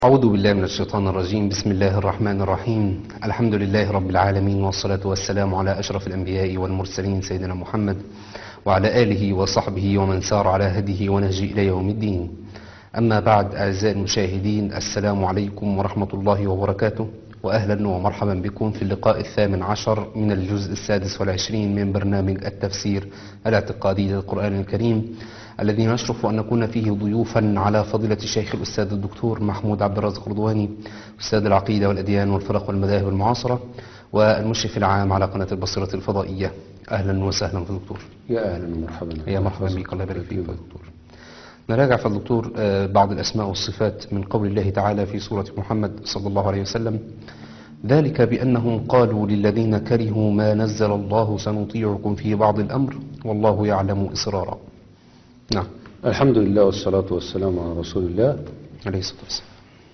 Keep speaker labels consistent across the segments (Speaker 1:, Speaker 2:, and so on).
Speaker 1: أعوذ بالله من الشيطان الرجيم بسم الله الرحمن الرحيم الحمد لله رب العالمين والصلاة والسلام على أشرف الأنبياء والمرسلين سيدنا محمد وعلى آله وصحبه ومن سار على هديه ونهجه إلى يوم الدين أما بعد أعزائي المشاهدين السلام عليكم ورحمة الله وبركاته وأهلا ومرحبا بكم في اللقاء الثامن عشر من الجزء السادس والعشرين من برنامج التفسير الاعتقادي للقرآن الكريم الذي نشرف أن نكون فيه ضيوفا على فضيلة الشيخ الأستاذ الدكتور محمود عبد الرازق رضواني أستاذ العقيدة والأديان والفرق والمذاهب المعاصرة والمشرف العام على قناة البصيرة الفضائية أهلا وسهلا في الدكتور
Speaker 2: يا اهلا ومرحبا
Speaker 1: يا مرحبا بك الله يبارك فيك يا دكتور نراجع في الدكتور آه، بعض الأسماء والصفات من قول الله تعالى في سورة محمد صلى الله عليه وسلم ذلك بأنهم قالوا للذين كرهوا ما نزل الله سنطيعكم في بعض الأمر والله يعلم إسرارا نعم
Speaker 2: الحمد لله والصلاة والسلام على رسول الله
Speaker 1: عليه الصلاة والسلام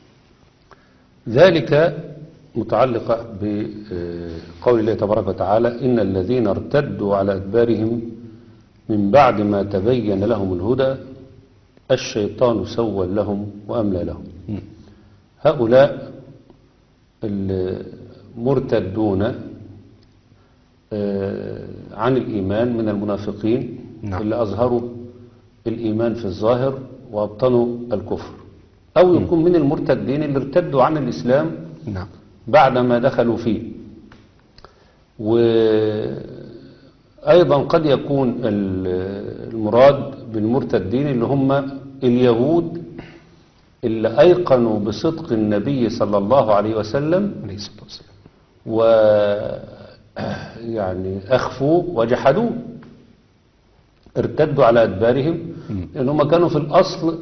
Speaker 2: ذلك متعلقة بقول الله تبارك وتعالى إن الذين ارتدوا على أدبارهم من بعد ما تبين لهم الهدى الشيطان سول لهم وأملى لهم
Speaker 1: مم.
Speaker 2: هؤلاء المرتدون آه، عن الإيمان من المنافقين
Speaker 1: نعم.
Speaker 2: اللي أظهروا الإيمان في الظاهر وأبطنوا الكفر أو يكون من المرتدين اللي ارتدوا عن الإسلام
Speaker 1: نعم
Speaker 2: بعدما دخلوا فيه وأيضا قد يكون ال- المراد بالمرتدين اللي هم اليهود اللي أيقنوا بصدق النبي صلى الله عليه وسلم
Speaker 1: عليه الصلاة والسلام
Speaker 2: و يعني أخفوا وجحدوا ارتدوا على أدبارهم لأنهم كانوا في الأصل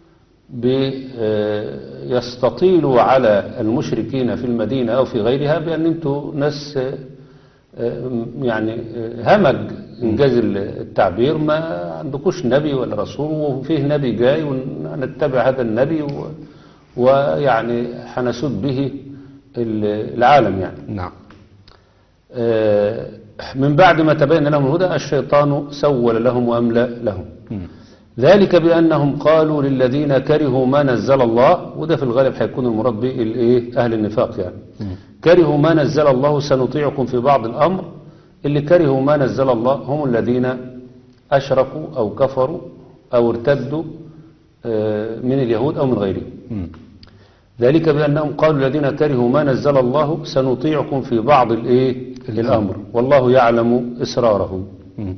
Speaker 2: يستطيلوا على المشركين في المدينة أو في غيرها بأن أنتوا ناس آه، يعني آه، همج إنجاز التعبير ما عندكوش نبي ولا رسول وفيه نبي جاي ونتبع هذا النبي و- ويعني حنسود به العالم يعني
Speaker 1: نعم
Speaker 2: آه، من بعد ما تبين لهم الهدى الشيطان سول لهم وأملى لهم
Speaker 1: مم.
Speaker 2: ذلك بأنهم قالوا للذين كرهوا ما نزل الله وده في الغالب هيكون المراد به الايه أهل النفاق يعني كرهوا ما نزل الله سنطيعكم في بعض الأمر اللي كرهوا ما نزل الله هم الذين أشركوا أو كفروا أو ارتدوا آه، من اليهود أو من غيرهم
Speaker 1: مم.
Speaker 2: ذلك بأنهم قالوا الذين كرهوا ما نزل الله سنطيعكم في بعض الايه الأمر والله يعلم إسرارهم
Speaker 1: مم.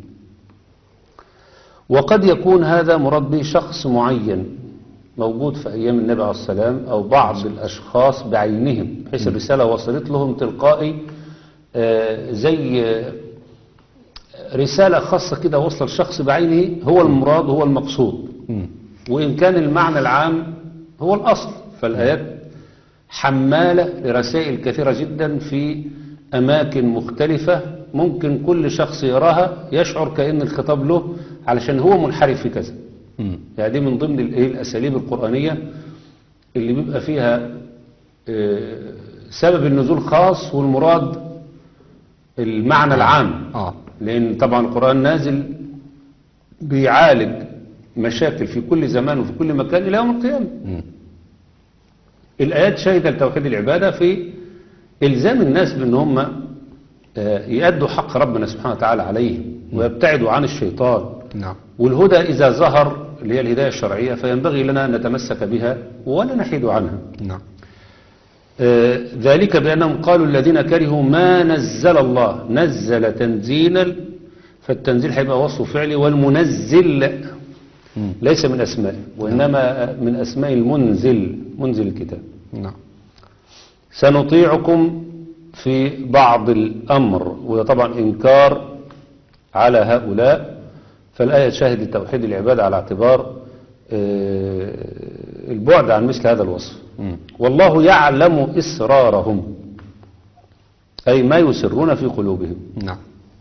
Speaker 2: وقد يكون هذا مراد به شخص معين موجود في أيام النبي عليه السلام أو بعض الأشخاص بعينهم بحيث الرسالة وصلت لهم تلقائي آه، زي آه، رسالة خاصة كده وصل لشخص بعينه هو المراد هو المقصود
Speaker 1: مم.
Speaker 2: وإن كان المعنى العام هو الأصل فالآيات حمالة لرسائل كثيرة جدا في أماكن مختلفة ممكن كل شخص يراها يشعر كأن الخطاب له علشان هو منحرف في كذا
Speaker 1: مم.
Speaker 2: يعني دي من ضمن الإيه الأساليب القرآنية اللي بيبقى فيها آه، سبب النزول خاص والمراد المعنى العام
Speaker 1: آه
Speaker 2: لأن طبعا القرآن نازل بيعالج مشاكل في كل زمان وفي كل مكان إلى يوم القيامة
Speaker 1: مم.
Speaker 2: الآيات شاهدة لتوحيد العبادة في إلزام الناس بأن هم آه، يأدوا حق ربنا سبحانه وتعالى عليهم ويبتعدوا عن الشيطان
Speaker 1: نعم
Speaker 2: والهدى إذا ظهر اللي هي الهداية الشرعية فينبغي لنا أن نتمسك بها ولا نحيد عنها
Speaker 1: نعم
Speaker 2: آه، ذلك بأنهم قالوا الذين كرهوا ما نزل الله نزل تنزيلا فالتنزيل هيبقى وصف فعلي والمنزل
Speaker 1: مم.
Speaker 2: ليس من أسماء وإنما من أسماء المنزل منزل الكتاب
Speaker 1: نعم
Speaker 2: سنطيعكم في بعض الأمر وده طبعا إنكار على هؤلاء فالآية شاهد توحيد العبادة على اعتبار آه، البعد عن مثل هذا الوصف
Speaker 1: مم.
Speaker 2: والله يعلم إسرارهم أي ما يسرون في قلوبهم
Speaker 1: نعم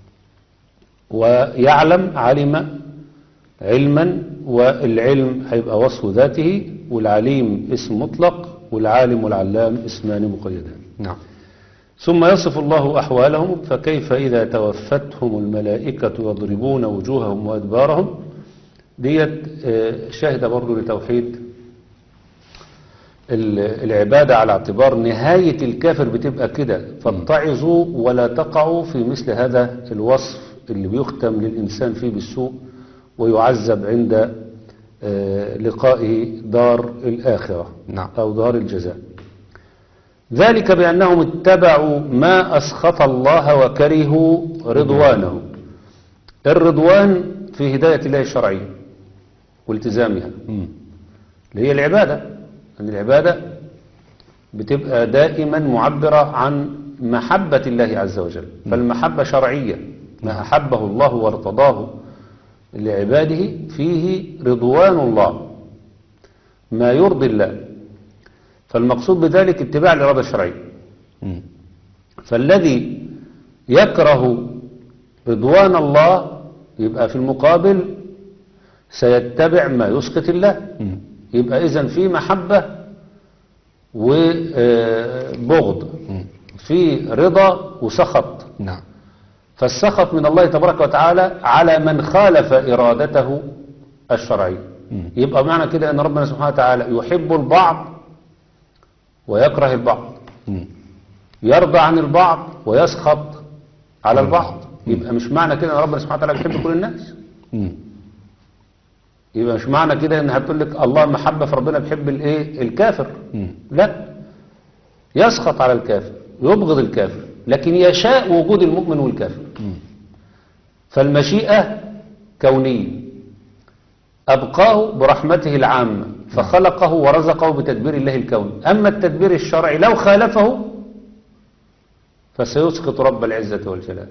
Speaker 2: ويعلم علم علما والعلم هيبقى وصف ذاته والعليم اسم مطلق والعالم والعلام اسمان مقيدان
Speaker 1: نعم
Speaker 2: ثم يصف الله أحوالهم فكيف إذا توفتهم الملائكة يضربون وجوههم وأدبارهم ديت آه، شاهدة برضو لتوحيد ال- العبادة على اعتبار نهاية الكافر بتبقى كده فاتعظوا ولا تقعوا في مثل هذا الوصف اللي بيختم للإنسان فيه بالسوء ويعذب عند آه، لقائه دار الآخرة
Speaker 1: نعم.
Speaker 2: أو دار الجزاء ذلك بأنهم اتبعوا ما أسخط الله وكرهوا رضوانه الرضوان في هداية الله الشرعية والتزامها
Speaker 1: مم.
Speaker 2: اللي هي العبادة أن العبادة بتبقى دائما معبرة عن محبة الله عز وجل فالمحبة شرعية ما أحبه الله وارتضاه لعباده فيه رضوان الله ما يرضي الله فالمقصود بذلك اتباع الإرادة الشرعية
Speaker 1: مم.
Speaker 2: فالذي يكره رضوان الله يبقى في المقابل سيتبع ما يسقط الله
Speaker 1: مم.
Speaker 2: يبقى إذن في محبة وبغض
Speaker 1: مم.
Speaker 2: في رضا وسخط
Speaker 1: نعم
Speaker 2: فالسخط من الله تبارك وتعالى على من خالف إرادته الشرعية
Speaker 1: مم.
Speaker 2: يبقى معنى كده أن ربنا سبحانه وتعالى يحب البعض ويكره البعض
Speaker 1: مم.
Speaker 2: يرضى عن البعض ويسخط على البعض يبقى مش معنى كده ان ربنا سبحانه وتعالى بيحب كل الناس
Speaker 1: مم.
Speaker 2: يبقى مش معنى كده ان هتقول لك الله محبه فربنا بيحب الايه الكافر
Speaker 1: مم.
Speaker 2: لا يسخط على الكافر يبغض الكافر لكن يشاء وجود المؤمن والكافر
Speaker 1: مم.
Speaker 2: فالمشيئة كونية أبقاه برحمته العامة فخلقه ورزقه بتدبير الله الكوني أما التدبير الشرعي لو خالفه فسيسقط رب العزة والجلال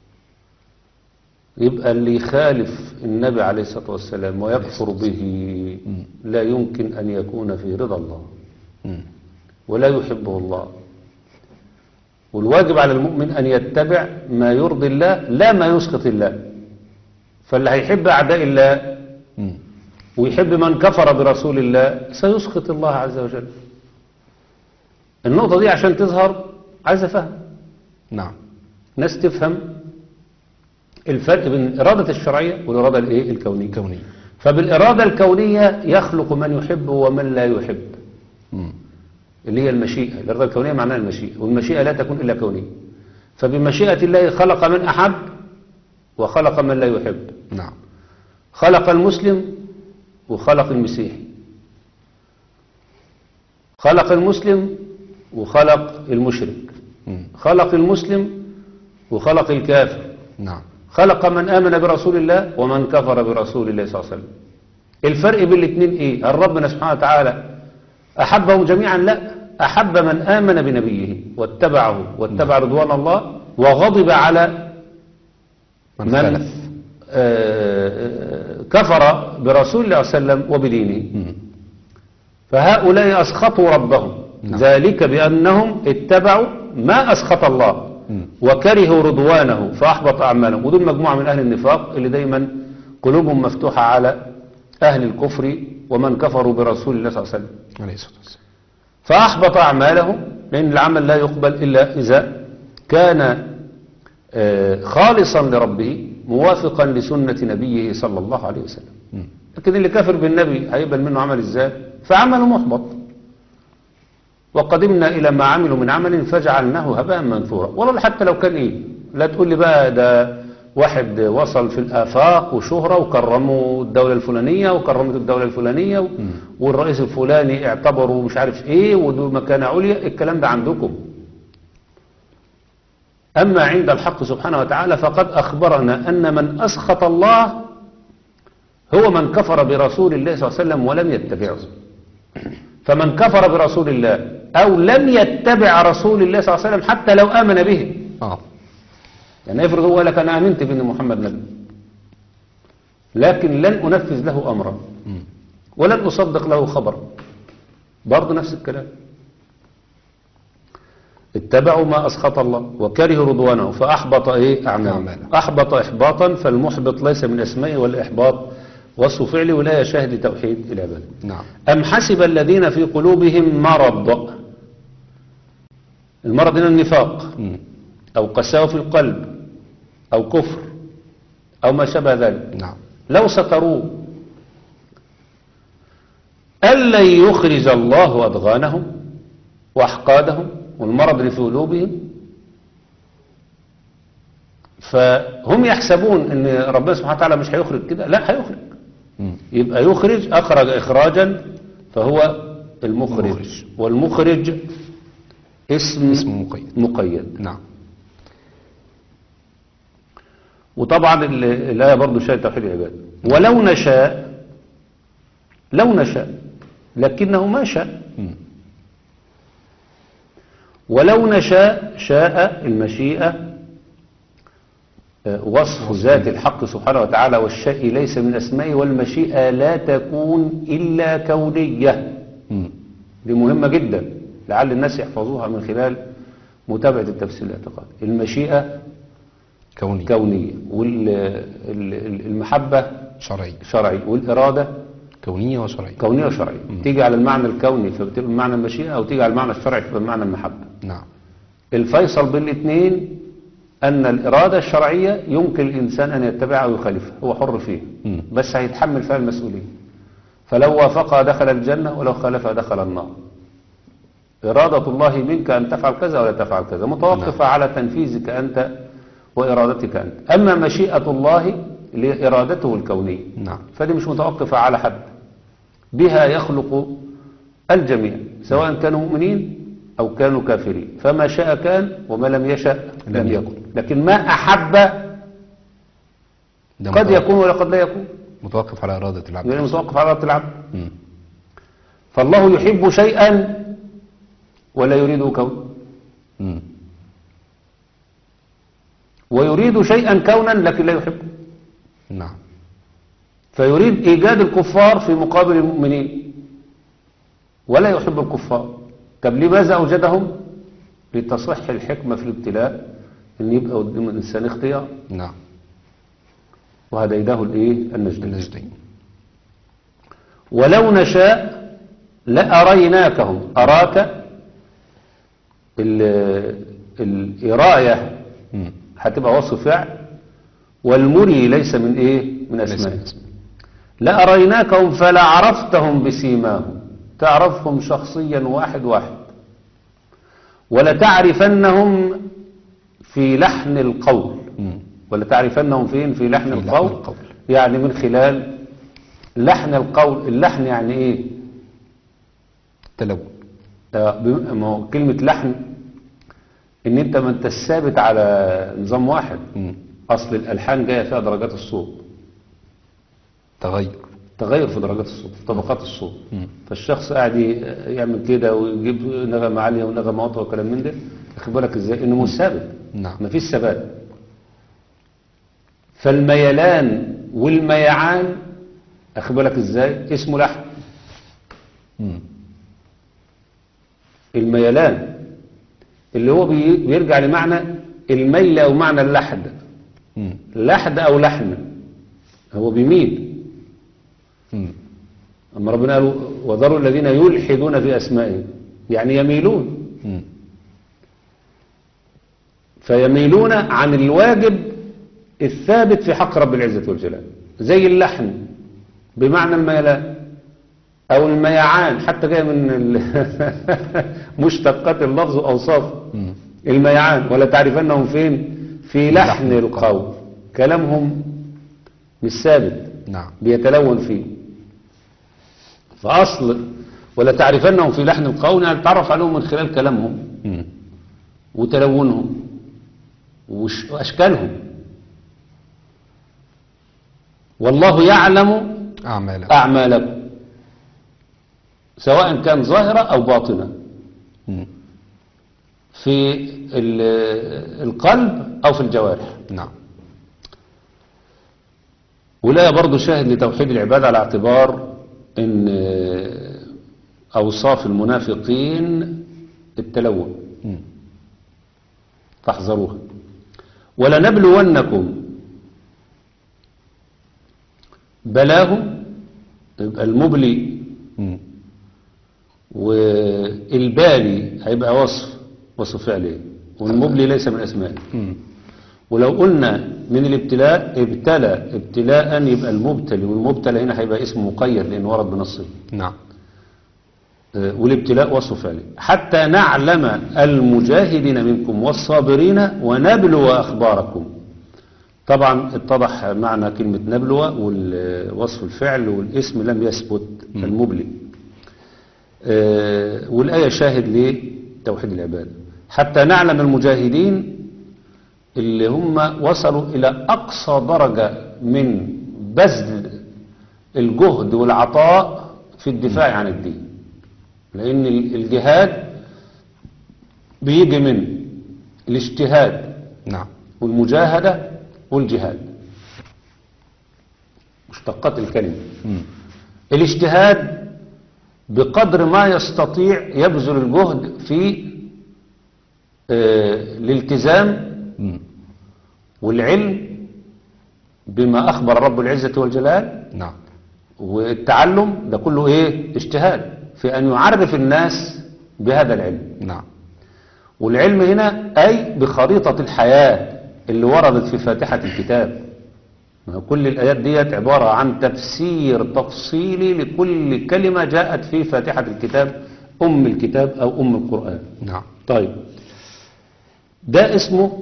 Speaker 2: يبقى اللي يخالف النبي عليه الصلاة والسلام ويكفر به لا يمكن أن يكون في رضا الله
Speaker 1: مم.
Speaker 2: ولا يحبه الله والواجب على المؤمن أن يتبع ما يرضي الله لا ما يسخط الله فاللي هيحب أعداء الله
Speaker 1: مم.
Speaker 2: ويحب من كفر برسول الله سيسخط الله عز وجل النقطة دي عشان تظهر عايزة فهم
Speaker 1: نعم
Speaker 2: ناس تفهم الفرق بين الإرادة الشرعية والإرادة الإيه الكونية
Speaker 1: كوني
Speaker 2: فبالإرادة الكونية يخلق من يحب ومن لا يحب
Speaker 1: مم.
Speaker 2: اللي هي المشيئة الإرادة الكونية معناها المشيئة والمشيئة لا تكون إلا كونية فبمشيئة الله خلق من أحب وخلق من لا يحب
Speaker 1: نعم
Speaker 2: خلق المسلم وخلق المسيحي خلق المسلم وخلق المشرك
Speaker 1: مم.
Speaker 2: خلق المسلم وخلق الكافر
Speaker 1: نعم
Speaker 2: خلق من آمن برسول الله ومن كفر برسول الله صلى الله عليه وسلم الفرق بين الاثنين ايه هل ربنا سبحانه وتعالى أحبهم جميعا لا أحب من آمن بنبيه واتبعه واتبع رضوان الله وغضب على
Speaker 1: من
Speaker 2: من
Speaker 1: خالف
Speaker 2: آه، كفر برسول الله صلى الله عليه وسلم وبدينه
Speaker 1: مم.
Speaker 2: فهؤلاء أسخطوا ربهم
Speaker 1: نعم.
Speaker 2: ذلك بأنهم اتبعوا ما أسخط الله
Speaker 1: مم.
Speaker 2: وكرهوا رضوانه فأحبط أعمالهم ودول مجموعة من أهل النفاق اللي دايما قلوبهم مفتوحة على أهل الكفر ومن كفروا برسول الله صلى الله عليه وسلم
Speaker 1: عليه الصلاة والسلام
Speaker 2: فأحبط أعمالهم لأن العمل لا يقبل إلا إذا كان آه، خالصا لربه موافقا لسنة نبيه صلى الله عليه وسلم
Speaker 1: مم.
Speaker 2: لكن اللي كافر بالنبي هيقبل منه عمل ازاي فعمله محبط وقدمنا إلى ما عملوا من عمل فجعلناه هباء منثورا والله حتى لو كان إيه لا تقول لي بقى ده واحد وصل في الآفاق وشهرة وكرموا الدولة الفلانية وكرمت الدولة الفلانية و- والرئيس الفلاني اعتبروا مش عارف ايه ودول مكانة عليا الكلام ده عندكم أما عند الحق سبحانه وتعالى فقد أخبرنا أن من أسخط الله هو من كفر برسول الله صلى الله عليه وسلم ولم يتبعه فمن كفر برسول الله أو لم يتبع رسول الله صلى الله عليه وسلم حتى لو آمن به
Speaker 1: اه
Speaker 2: يعني افرض هو لك أنا آمنت بأن محمد نبي لكن لن أنفذ له أمرا
Speaker 1: مم.
Speaker 2: ولن أصدق له خبرا برضه نفس الكلام اتبعوا ما أسخط الله وكرهوا رضوانه فأحبط إيه أعمالهم
Speaker 1: أعمالهم.
Speaker 2: أحبط إحباطا فالمحبط ليس من أسمائه والإحباط وصف فعله ولا يشاهد توحيد العباد
Speaker 1: نعم
Speaker 2: أم حسب الذين في قلوبهم مرض المرض هنا النفاق
Speaker 1: مم.
Speaker 2: أو قساوة في القلب أو كفر أو ما شابه ذلك
Speaker 1: نعم
Speaker 2: لو ستروه ألا يخرج الله أضغانهم وأحقادهم والمرض اللي في قلوبهم فهم يحسبون ان ربنا سبحانه وتعالى مش هيخرج كده لا هيخرج
Speaker 1: مم.
Speaker 2: يبقى يخرج أخرج إخراجا فهو المخرج
Speaker 1: المخرج.
Speaker 2: والمخرج اسم,
Speaker 1: اسم مقيد.
Speaker 2: مقيد
Speaker 1: نعم
Speaker 2: وطبعا ال- الآية برضو شاهد توحيد العباد ولو نشاء لو نشاء لكنه ما شاء
Speaker 1: مم.
Speaker 2: ولو نشاء شاء المشيئة آه، وصف ذات الحق سبحانه وتعالى والشيء ليس من أسمائه والمشيئة لا تكون إلا كونية
Speaker 1: مم.
Speaker 2: دي مهمة جدا لعل الناس يحفظوها من خلال متابعة التفسير الاعتقادي المشيئة
Speaker 1: كوني
Speaker 2: كونية والمحبة
Speaker 1: شرعي
Speaker 2: شرعي والإرادة
Speaker 1: كونية وشرعية
Speaker 2: كونية وشرعية تيجي على المعنى الكوني فبتبقى بمعنى المشيئة أو تيجي على المعنى الشرعي فبتبقى بمعنى المحبة
Speaker 1: نعم
Speaker 2: الفيصل بين الاثنين أن الإرادة الشرعية يمكن الإنسان أن يتبعها أو يخالفها هو حر فيها
Speaker 1: مم.
Speaker 2: بس هيتحمل فيها المسؤولية فلو وافقها دخل الجنة ولو خالفها دخل النار إرادة الله منك أن تفعل كذا ولا تفعل كذا متوقفة على تنفيذك أنت وإرادتك أنت أما مشيئة الله لإرادته الكونية
Speaker 1: نعم
Speaker 2: فدي مش متوقفة على حد بها يخلق الجميع سواء كانوا مؤمنين أو كانوا كافرين فما شاء كان وما لم يشاء
Speaker 1: لم
Speaker 2: لم
Speaker 1: يكن.
Speaker 2: يكن لكن ما أحب
Speaker 1: ده
Speaker 2: قد
Speaker 1: متوقف-
Speaker 2: يكون ولا قد لا يكون
Speaker 1: متوقف على إرادة العبد
Speaker 2: يعني متوقف على إرادة العبد
Speaker 1: مم.
Speaker 2: فالله يحب شيئا ولا يريد كون
Speaker 1: مم.
Speaker 2: ويريد شيئا كونا لكن لا يحبه
Speaker 1: نعم
Speaker 2: فيريد إيجاد الكفار في مقابل المؤمنين ولا يحب الكفار طب لماذا أوجدهم لتصح الحكمة في الابتلاء أن يبقى قدام الإنسان اختيار
Speaker 1: نعم
Speaker 2: وهديناه الإيه النجدين
Speaker 1: النجدين
Speaker 2: ولو نشاء لأريناكهم أراك ال- الإراية
Speaker 1: مم.
Speaker 2: هتبقى وصف فعل والمري ليس من إيه من
Speaker 1: ليس
Speaker 2: أسماء
Speaker 1: من اسمه.
Speaker 2: لأريناكهم فلعرفتهم بسيماهم تعرفهم شخصيا واحد واحد ولتعرفنهم في لحن القول
Speaker 1: مم.
Speaker 2: ولتعرفنهم فين في لحن
Speaker 1: في لحن
Speaker 2: القول
Speaker 1: القول.
Speaker 2: يعني من خلال لحن القول اللحن يعني ايه
Speaker 1: تلون
Speaker 2: آه، بم- ما هو كلمة لحن ان انت ما انت ثابت على نظام واحد
Speaker 1: مم.
Speaker 2: اصل الالحان جايه فيها درجات الصوت
Speaker 1: تغير
Speaker 2: تغير في درجات الصوت في طبقات الصوت
Speaker 1: مم.
Speaker 2: فالشخص قاعد ي- يعمل كده ويجيب نغمة عالية ونغمة واطية وكلام من ده واخد بالك ازاي انه مش ثابت
Speaker 1: نعم
Speaker 2: مفيش ثبات فالميلان والميعان اخد بالك ازاي اسمه لحن
Speaker 1: مم.
Speaker 2: الميلان اللي هو بي- بيرجع لمعنى الميل او معنى اللحد
Speaker 1: مم.
Speaker 2: لحد او لحن هو بيميل
Speaker 1: مم.
Speaker 2: اما ربنا قال وذروا الذين يلحدون في اسمائهم يعني يميلون
Speaker 1: مم.
Speaker 2: فيميلون عن الواجب الثابت في حق رب العزة والجلال زي اللحن بمعنى الميلان أو الميعان حتى جاي من ال- مشتقات اللفظ وأوصافه
Speaker 1: مم.
Speaker 2: الميعان ولا تعرفنهم فين في لحن
Speaker 1: لحن القول.
Speaker 2: القول كلامهم مش ثابت
Speaker 1: نعم
Speaker 2: بيتلون فيه فأصل ولا تعرفنهم في لحن القول يعني تعرف عليهم من خلال كلامهم
Speaker 1: مم.
Speaker 2: وتلونهم وش- وأشكالهم والله يعلم
Speaker 1: أعمالك
Speaker 2: أعمالكم سواء كان ظاهرة أو باطنة
Speaker 1: مم.
Speaker 2: في ال- القلب أو في الجوارح
Speaker 1: نعم
Speaker 2: ولا برضو شاهد لتوحيد العباد على اعتبار ان اوصاف المنافقين التلون
Speaker 1: مم.
Speaker 2: فاحذروها ولنبلونكم بلاهم يبقى المبلي
Speaker 1: مم.
Speaker 2: والبالي هيبقى وصف وصف فعلي والمبلي ليس من اسمائه
Speaker 1: مم.
Speaker 2: ولو قلنا من الابتلاء ابتلى ابتلاء يبقى المبتلي والمبتلى هنا هيبقى اسم مقيد لأنه ورد بنصه
Speaker 1: نعم
Speaker 2: آه، والابتلاء وصف فعلي حتى نعلم المجاهدين منكم والصابرين ونبلو أخباركم طبعا اتضح معنى كلمة نبلو والوصف الفعل والاسم لم يثبت المبلي آه، والآية شاهد لتوحيد العبادة حتى نعلم المجاهدين اللي هم وصلوا إلى أقصى درجة من بذل الجهد والعطاء في الدفاع عن الدين لأن ال- الجهاد بيجي من الاجتهاد
Speaker 1: نعم
Speaker 2: والمجاهدة والجهاد مشتقات الكلمة
Speaker 1: مم.
Speaker 2: الاجتهاد بقدر ما يستطيع يبذل الجهد في آه، الالتزام
Speaker 1: مم.
Speaker 2: والعلم بما أخبر رب العزة والجلال
Speaker 1: نعم
Speaker 2: والتعلم ده كله ايه اجتهاد في أن يعرف الناس بهذا العلم
Speaker 1: نعم
Speaker 2: والعلم هنا أي بخريطة الحياة اللي وردت في فاتحة الكتاب ما هو كل الآيات ديت عبارة عن تفسير تفصيلي لكل كلمة جاءت في فاتحة الكتاب أم الكتاب أو أم القرآن
Speaker 1: نعم
Speaker 2: طيب ده اسمه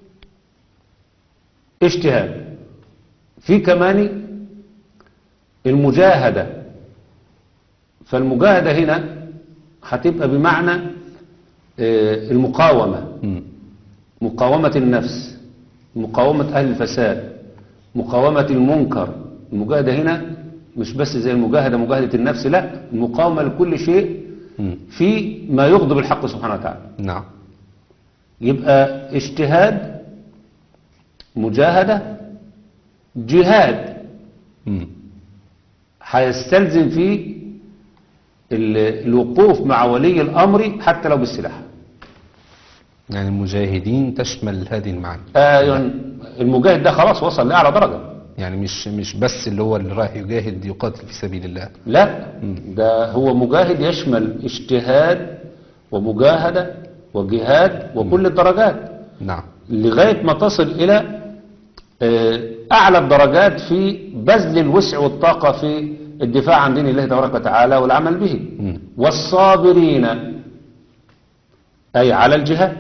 Speaker 2: اجتهاد في كمان المجاهدة فالمجاهدة هنا هتبقى بمعنى آه، المقاومة
Speaker 1: مم.
Speaker 2: مقاومة النفس مقاومة أهل الفساد مقاومة المنكر المجاهدة هنا مش بس زي المجاهدة مجاهدة النفس لا المقاومة لكل شيء
Speaker 1: مم.
Speaker 2: في ما يغضب الحق سبحانه وتعالى
Speaker 1: نعم
Speaker 2: يبقى اجتهاد مجاهدة جهاد
Speaker 1: مم.
Speaker 2: هيستلزم فيه ال- الوقوف مع ولي الأمر حتى لو بالسلاح
Speaker 1: يعني المجاهدين تشمل هذه المعاني
Speaker 2: آه المجاهد ده خلاص وصل لأعلى درجة
Speaker 1: يعني مش مش بس اللي هو اللي رايح يجاهد يقاتل في سبيل الله
Speaker 2: لا ده هو مجاهد يشمل اجتهاد ومجاهدة وجهاد وكل الدرجات
Speaker 1: نعم
Speaker 2: لغاية ما تصل إلى آه، أعلى الدرجات في بذل الوسع والطاقة في الدفاع عن دين الله تبارك وتعالى والعمل به
Speaker 1: مم.
Speaker 2: والصابرين أي على الجهاد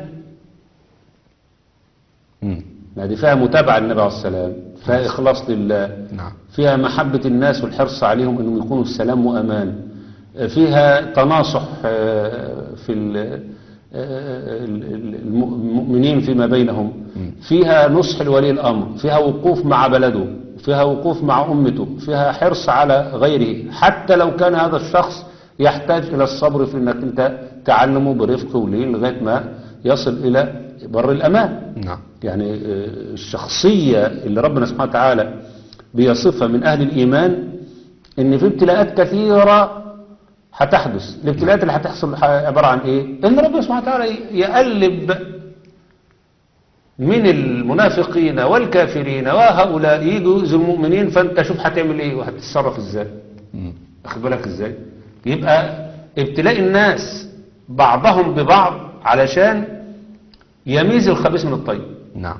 Speaker 1: مم.
Speaker 2: ما دي فيها متابعة للنبي عليه السلام فيها إخلاص لله
Speaker 1: نعم
Speaker 2: فيها محبة الناس والحرص عليهم أنهم يكونوا في سلام وأمان فيها تناصح آه، في ال- آه، ال- الم- المؤمنين فيما بينهم فيها نصح لولي الأمر فيها وقوف مع بلده فيها وقوف مع أمته فيها حرص على غيره حتى لو كان هذا الشخص يحتاج إلى الصبر في أنك أنت تعلمه برفق ولين لغاية ما يصل إلى بر الأمان
Speaker 1: نعم
Speaker 2: يعني آه، الشخصية اللي ربنا سبحانه وتعالى بيصفها من أهل الإيمان إن في ابتلاءات كثيرة هتحدث الابتلاءات اللي هتحصل ح- عبارة عن إيه؟ إن ربنا سبحانه وتعالى يقلب من المنافقين والكافرين وهؤلاء يجوا يؤذوا المؤمنين فأنت شوف هتعمل إيه وهتتصرف إزاي
Speaker 1: مم.
Speaker 2: واخد بالك ازاي يبقى ابتلاء الناس بعضهم ببعض علشان يميز الخبيث من الطيب
Speaker 1: نعم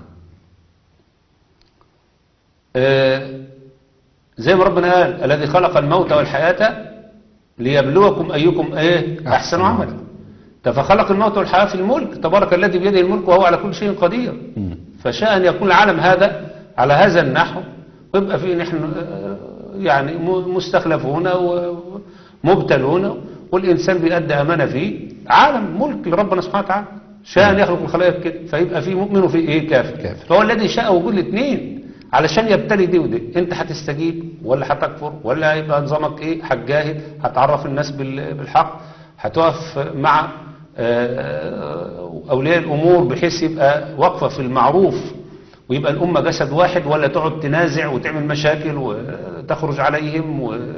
Speaker 2: آه، زي ما ربنا قال الذي خلق الموت والحياة ليبلوكم أيكم ايه
Speaker 1: أحسن
Speaker 2: أحسن عملا ده فخلق الموت والحياة في الملك تبارك الذي بيده الملك وهو على كل شيء قدير
Speaker 1: مم.
Speaker 2: فشاء أن يكون العالم هذا على هذا النحو ويبقى فيه نحن آه، يعني م- مستخلفون ومبتلون والإنسان بيأدي أمانة فيه عالم ملك لربنا سبحانه وتعالى شاء أن يخلق الخلائق كده فيبقى فيه مؤمن وفيه إيه كافر
Speaker 1: كافر.
Speaker 2: فهو الذي شاء وجود الاثنين علشان يبتلي دي ودي انت هتستجيب ولا هتكفر ولا هيبقى نظامك ايه هتجاهد هتعرف الناس بال- بالحق هتقف مع آه، اولياء الامور بحيث يبقى واقفه في المعروف ويبقى الامه جسد واحد ولا تقعد تنازع وتعمل مشاكل وتخرج عليهم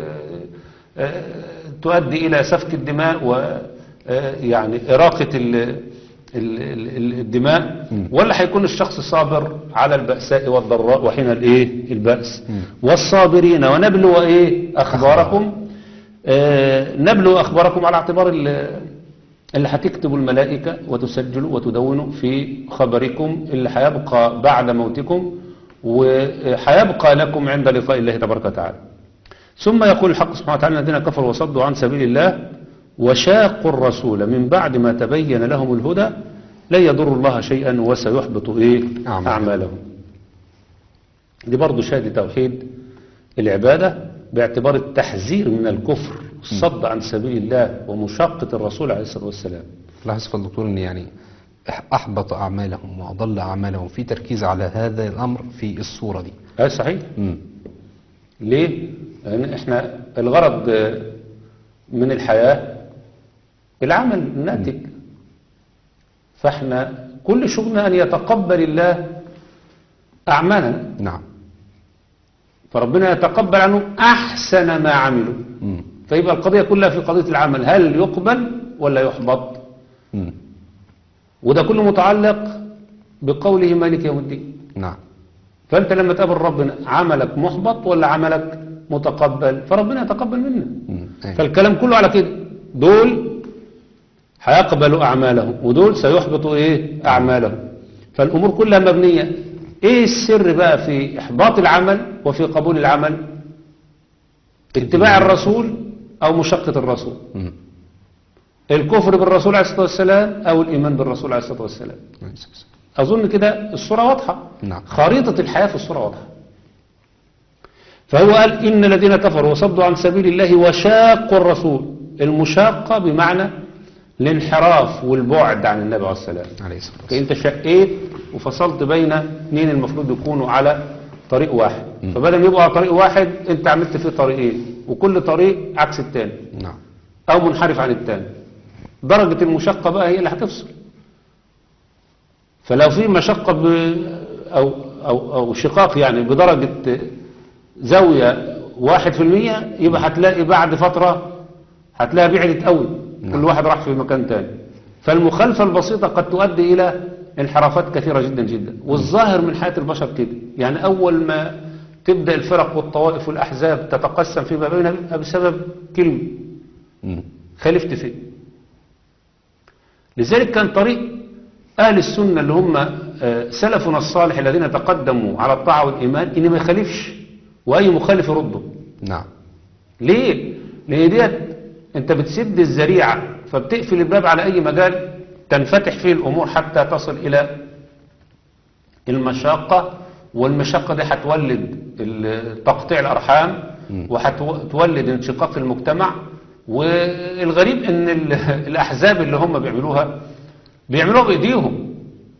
Speaker 2: وتؤدي الى سفك الدماء ويعني اراقه ال- ال- ال- الدماء ولا هيكون الشخص صابر على البأساء والضراء وحين الايه البأس والصابرين ونبلو ايه اخباركم آه نبلو اخباركم على اعتبار ال- اللي هتكتبوا الملائكة وتسجلوا وتدونوا في خبركم اللي هيبقى بعد موتكم وهيبقى لكم عند لقاء الله تبارك وتعالى ثم يقول الحق سبحانه وتعالى الذين كفروا وصدوا عن سبيل الله وشاقوا الرسول من بعد ما تبين لهم الهدى لا يضر الله شيئا وسيحبط ايه
Speaker 1: أعمالهم.
Speaker 2: اعمالهم دي برضو شهادة توحيد العبادة باعتبار التحذير من الكفر الصد عن سبيل الله ومشاقة الرسول عليه الصلاة والسلام
Speaker 1: لاحظ في الدكتور ان يعني أح- احبط اعمالهم واضل اعمالهم في تركيز على هذا الامر في الصورة دي
Speaker 2: هذا صحيح
Speaker 1: مم.
Speaker 2: ليه؟ لأن احنا الغرض آه، من الحياة العمل الناتج فاحنا كل شغلنا أن يتقبل الله أعمالنا
Speaker 1: نعم
Speaker 2: فربنا يتقبل عنه أحسن ما عملوا
Speaker 1: مم.
Speaker 2: فيبقى القضية كلها في قضية العمل هل يقبل ولا يحبط
Speaker 1: مم.
Speaker 2: وده كله متعلق بقوله مالك يوم الدين
Speaker 1: نعم
Speaker 2: فأنت لما تقابل ربنا عملك محبط ولا عملك متقبل فربنا يتقبل منك
Speaker 1: مم. أيوة.
Speaker 2: فالكلام كله على كده دول هيقبلوا أعمالهم ودول سيحبطوا إيه أعمالهم فالأمور كلها مبنية إيه السر بقى في إحباط العمل وفي قبول العمل اتباع الرسول أو مشقة الرسول
Speaker 1: مم.
Speaker 2: الكفر بالرسول عليه الصلاة والسلام أو الإيمان بالرسول عليه الصلاة والسلام أظن كده الصورة واضحة
Speaker 1: نعم.
Speaker 2: خريطة الحياة في الصورة واضحة فهو قال إن الذين كفروا وصدوا عن سبيل الله وشاقوا الرسول المشاقة بمعنى الانحراف والبعد عن النبي عليه السلام
Speaker 1: عليه الصلاة والسلام
Speaker 2: انت شقيت وفصلت بين اثنين المفروض يكونوا على طريق واحد فبدل ما يبقوا على طريق واحد انت عملت فيه طريقين وكل طريق عكس التاني
Speaker 1: نعم
Speaker 2: او منحرف عن التاني درجة المشقة بقى هي اللي هتفصل فلو في مشقة ب... أو, أو, أو شقاق يعني بدرجة زاوية واحد في المية يبقى هتلاقي بعد فترة هتلاقي بعدت قوي كل واحد راح في مكان تاني فالمخالفة البسيطة قد تؤدي إلى انحرافات كثيرة جدا جدا والظاهر من حياة البشر كده يعني أول ما تبدأ الفرق والطوائف والأحزاب تتقسم فيما بينها بيبقى بسبب كلمة
Speaker 1: مم.
Speaker 2: خالفت فيه لذلك كان طريق أهل السنة اللي هم آه، سلفنا الصالح الذين تقدموا على الطاعة والإيمان إن ما يخالفش وأي مخالف يرده
Speaker 1: نعم
Speaker 2: ليه؟ لأن ديت أنت بتسد الذريعة فبتقفل الباب على أي مجال تنفتح فيه الأمور حتى تصل إلى المشاقة والمشقة دي هتولد ال- تقطيع الأرحام وهتولد انشقاق في المجتمع والغريب ان ال- الأحزاب اللي هم بيعملوها بيعملوها بإيديهم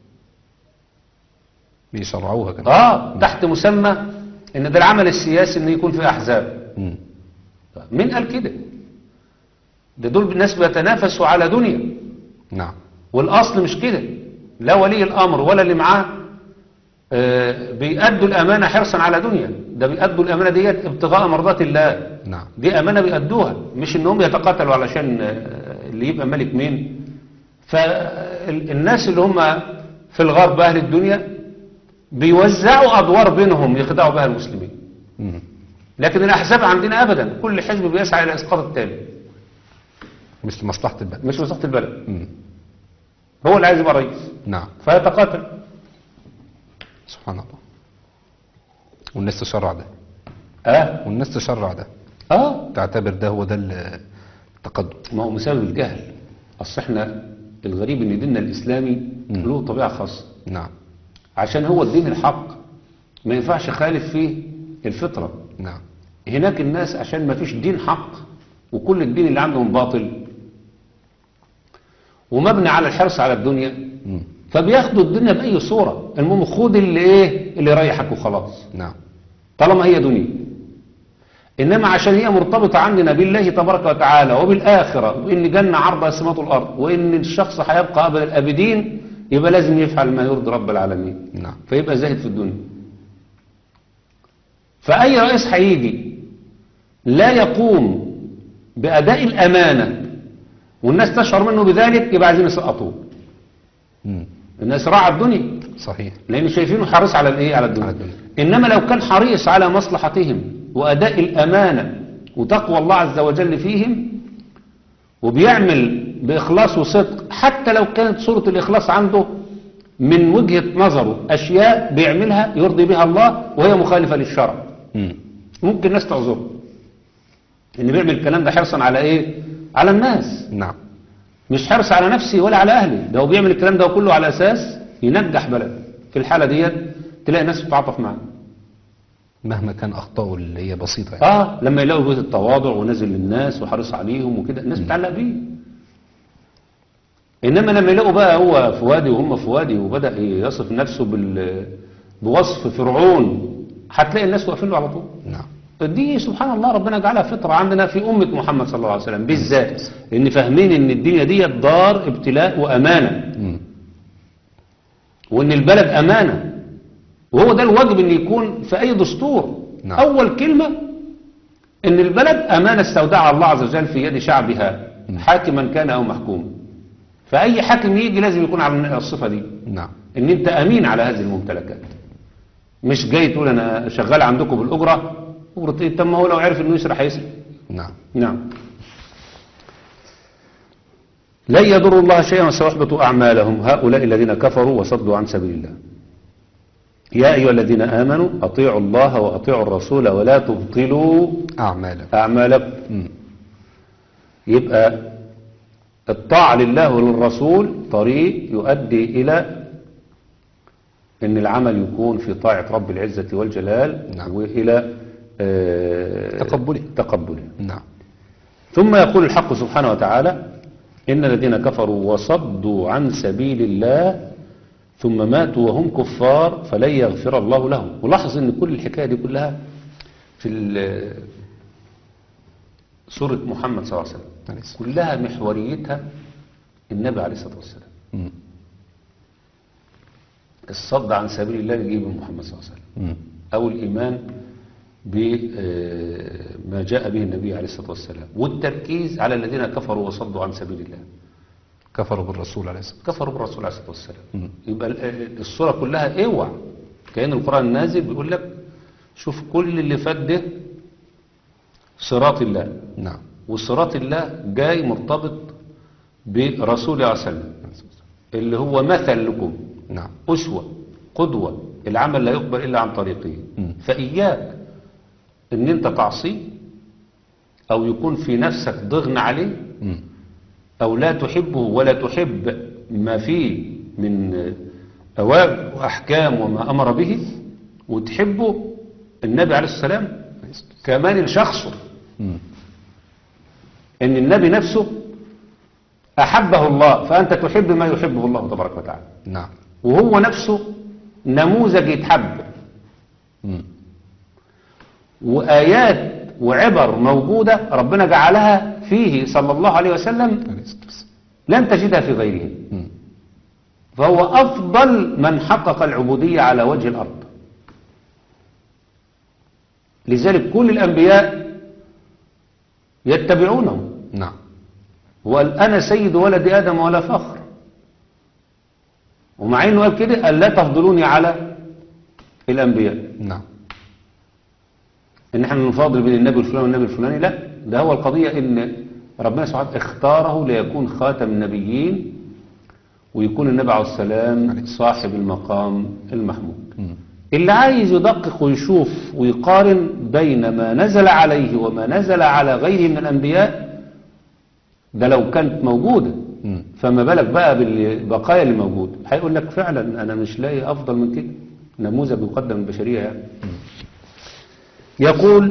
Speaker 1: بيشرعوها كمان
Speaker 2: اه تحت مسمى ان ده العمل السياسي ان يكون في أحزاب
Speaker 1: مم.
Speaker 2: مين قال كده ده دول ناس بيتنافسوا على دنيا
Speaker 1: نعم
Speaker 2: والأصل مش كده لا ولي الأمر ولا اللي معاه آه، بيأدوا الأمانة حرصا على دنيا ده بيأدوا الأمانة ديت ابتغاء مرضات الله
Speaker 1: نعم
Speaker 2: دي أمانة بيأدوها مش إنهم يتقاتلوا علشان آه، اللي يبقى ملك مين فالناس اللي هم في الغرب أهل الدنيا بيوزعوا أدوار بينهم يخدعوا بها المسلمين
Speaker 1: مم.
Speaker 2: لكن الأحزاب عندنا أبدا كل حزب بيسعى إلى إسقاط التاني
Speaker 1: مش لمصلحة البلد
Speaker 2: مش مصلحة البلد
Speaker 1: مم.
Speaker 2: هو اللي عايز يبقى رئيس
Speaker 1: نعم
Speaker 2: فيتقاتل
Speaker 1: سبحان الله والناس تشرع ده
Speaker 2: اه
Speaker 1: والناس تشرع ده
Speaker 2: اه
Speaker 1: تعتبر ده هو ده التقدم
Speaker 2: ما هو مسبب الجهل اصل احنا الغريب ان ديننا الاسلامي له طبيعه خاصه
Speaker 1: نعم
Speaker 2: عشان هو الدين الحق ما ينفعش خالف فيه الفطره
Speaker 1: نعم
Speaker 2: هناك الناس عشان ما فيش دين حق وكل الدين اللي عندهم باطل ومبني على الحرص على الدنيا
Speaker 1: مم.
Speaker 2: فبياخدوا الدنيا باي صوره المهم خد اللي ايه اللي يريحك وخلاص
Speaker 1: نعم
Speaker 2: طالما هي دنيا إنما عشان هي مرتبطة عندنا بالله تبارك وتعالى وبالآخرة وإن جنة عرضها السماوات والأرض وإن الشخص هيبقى أبد الأبدين يبقى لازم يفعل ما يرضي رب العالمين
Speaker 1: نعم
Speaker 2: فيبقى زاهد في الدنيا فأي رئيس هيجي لا يقوم بأداء الأمانة والناس تشعر منه بذلك يبقى عايزين يسقطوه
Speaker 1: مم.
Speaker 2: الناس راعى الدنيا
Speaker 1: صحيح
Speaker 2: لأن شايفينه حريص على الإيه على الدنيا.
Speaker 1: على الدنيا.
Speaker 2: إنما لو كان حريص على مصلحتهم وأداء الأمانة وتقوى الله عز وجل فيهم وبيعمل بإخلاص وصدق حتى لو كانت صورة الإخلاص عنده من وجهة نظره أشياء بيعملها يرضي بها الله وهي مخالفة للشرع
Speaker 1: مم.
Speaker 2: ممكن الناس تعذره إن بيعمل الكلام ده حرصا على إيه على الناس
Speaker 1: نعم
Speaker 2: مش حرص على نفسي ولا على أهلي ده هو بيعمل الكلام ده كله على أساس ينجح بلد في الحالة ديت تلاقي الناس بتتعاطف معاه
Speaker 1: مهما كان أخطاؤه اللي هي بسيطة يعني.
Speaker 2: اه لما يلاقوا بيت التواضع ونزل للناس وحريص عليهم وكده الناس بتعلق بيه انما لما يلاقوا بقى هو في وادي وهم في وادي وبدا يصف نفسه بال بوصف فرعون هتلاقي الناس واقفين له على طول
Speaker 1: نعم
Speaker 2: دي سبحان الله ربنا جعلها فطرة عندنا في أمة محمد صلى الله عليه وسلم بالذات إن فاهمين إن الدنيا دي دار ابتلاء وأمانة
Speaker 1: مم.
Speaker 2: وإن البلد أمانة وهو ده الواجب إن يكون في أي دستور
Speaker 1: نعم.
Speaker 2: أول كلمة إن البلد أمانة استودعها الله عز وجل في يد شعبها حاكما كان أو محكوما فأي حاكم يجي لازم يكون على الصفة دي
Speaker 1: نعم
Speaker 2: ان انت امين على هذه الممتلكات مش جاي تقول انا شغال عندكم بالاجره اجره ايه طب ما هو لو عرف انه يسرق هيسرق
Speaker 1: نعم
Speaker 2: نعم لن يضروا الله شيئا وسيحبط اعمالهم هؤلاء الذين كفروا وصدوا عن سبيل الله يا ايها الذين امنوا اطيعوا الله واطيعوا الرسول ولا تبطلوا
Speaker 1: أعمالا
Speaker 2: اعمالكم
Speaker 1: مم.
Speaker 2: يبقى الطاعة لله وللرسول طريق يؤدي إلى أن العمل يكون في طاعة رب العزة والجلال
Speaker 1: نعم.
Speaker 2: وإلى آه،
Speaker 1: تقبله.
Speaker 2: تقبله
Speaker 1: نعم
Speaker 2: ثم يقول الحق سبحانه وتعالى إن الذين كفروا وصدوا عن سبيل الله ثم ماتوا وهم كفار فلن يغفر الله لهم ولاحظ أن كل الحكاية دي كلها في ال- سورة محمد صلى الله عليه وسلم
Speaker 1: عليه الصلاة
Speaker 2: كلها محوريتها النبي عليه الصلاة والسلام
Speaker 1: مم.
Speaker 2: الصد عن سبيل الله يجيب محمد صلى الله عليه وسلم
Speaker 1: مم.
Speaker 2: أو الإيمان بما جاء به النبي عليه الصلاة والسلام والتركيز على الذين كفروا وصدوا عن سبيل الله
Speaker 1: كفروا بالرسول عليه الصلاة
Speaker 2: كفروا بالرسول عليه الصلاة والسلام
Speaker 1: مم.
Speaker 2: يبقى ال- الصورة كلها اوعى كأن القرآن نازل بيقول لك شوف كل اللي فات ده صراط الله
Speaker 1: نعم
Speaker 2: وصراط الله جاي مرتبط برسول الله صلى الله عليه وسلم اللي هو مثل لكم
Speaker 1: نعم
Speaker 2: أسوة قدوة العمل لا يقبل إلا عن طريقه
Speaker 1: مم.
Speaker 2: فإياك إن أنت تعصيه أو يكون في نفسك ضغن عليه
Speaker 1: مم.
Speaker 2: أو لا تحبه ولا تحب ما فيه من أوامر وأحكام وما أمر به وتحبه النبي عليه السلام كمان شخصه
Speaker 1: مم.
Speaker 2: ان النبي نفسه احبه الله فانت تحب ما يحبه الله تبارك وتعالى
Speaker 1: نعم
Speaker 2: وهو نفسه نموذج يتحب
Speaker 1: مم.
Speaker 2: وايات وعبر موجوده ربنا جعلها فيه صلى الله عليه وسلم
Speaker 1: عليه الصلاة والسلام.
Speaker 2: لن تجدها في غيره
Speaker 1: مم.
Speaker 2: فهو افضل من حقق العبوديه على وجه الارض لذلك كل الانبياء يتبعونه
Speaker 1: نعم
Speaker 2: وقال أنا سيد ولد آدم ولا فخر ومع إنه قال كده قال لا تفضلوني على الأنبياء
Speaker 1: نعم
Speaker 2: إن احنا نفاضل بين النبي الفلاني والنبي الفلاني لا ده هو القضية إن ربنا سبحانه وتعالى اختاره ليكون خاتم النبيين ويكون النبي عليه السلام صاحب المقام المحمود
Speaker 1: مم.
Speaker 2: اللي عايز يدقق ويشوف ويقارن بين ما نزل عليه وما نزل على غيره من الأنبياء ده لو كانت موجودة
Speaker 1: مم.
Speaker 2: فما بالك بقى بالبقايا اللي موجودة هيقول لك فعلا أنا مش لاقي أفضل من كده نموذج يقدم البشرية يعني يقول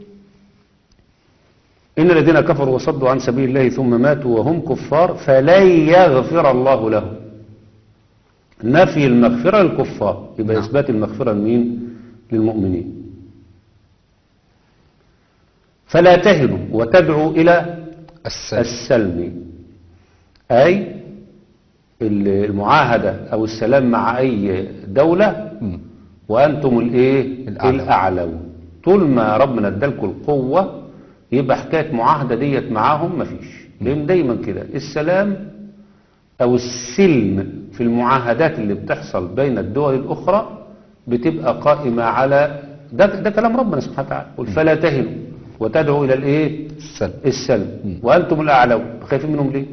Speaker 2: إن الذين كفروا وصدوا عن سبيل الله ثم ماتوا وهم كفار فلن يغفر الله لهم نفي المغفرة للكفار يبقى
Speaker 1: نعم.
Speaker 2: إثبات المغفرة لمين للمؤمنين فلا تهنوا وتدعوا إلى
Speaker 1: السلام
Speaker 2: السلم أي المعاهدة أو السلام مع أي دولة
Speaker 1: مم.
Speaker 2: وأنتم الإيه
Speaker 1: الأعلون.
Speaker 2: الأعلون طول ما ربنا ادالكم القوة يبقى حكاية معاهدة ديت معاهم مفيش لأن دايما كده السلام أو السلم في المعاهدات اللي بتحصل بين الدول الأخرى بتبقى قائمة على ده, ده كلام ربنا سبحانه وتعالى قل فلا تهنوا وتدعوا إلى الإيه
Speaker 1: السلام
Speaker 2: السلم
Speaker 1: مم.
Speaker 2: وأنتم الأعلون خايفين منهم ليه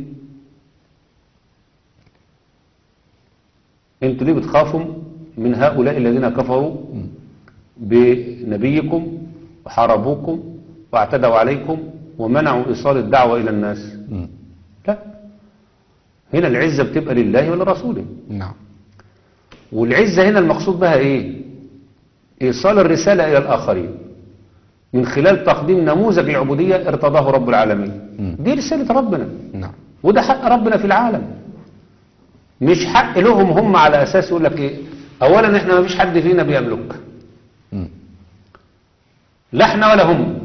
Speaker 2: انتوا ليه بتخافوا من هؤلاء الذين كفروا بنبيكم وحاربوكم واعتدوا عليكم ومنعوا إيصال الدعوة إلى الناس
Speaker 1: مم.
Speaker 2: لا هنا العزة بتبقى لله ولرسوله
Speaker 1: نعم
Speaker 2: والعزة هنا المقصود بها إيه إيصال الرسالة إلى الآخرين من خلال تقديم نموذج العبودية ارتضاه رب العالمين
Speaker 1: مم.
Speaker 2: دي رسالة ربنا
Speaker 1: نعم
Speaker 2: وده حق ربنا في العالم مش حق لهم هم على أساس يقول لك إيه أولا إحنا ما فيش حد فينا بيملك
Speaker 1: مم.
Speaker 2: لا احنا ولا هم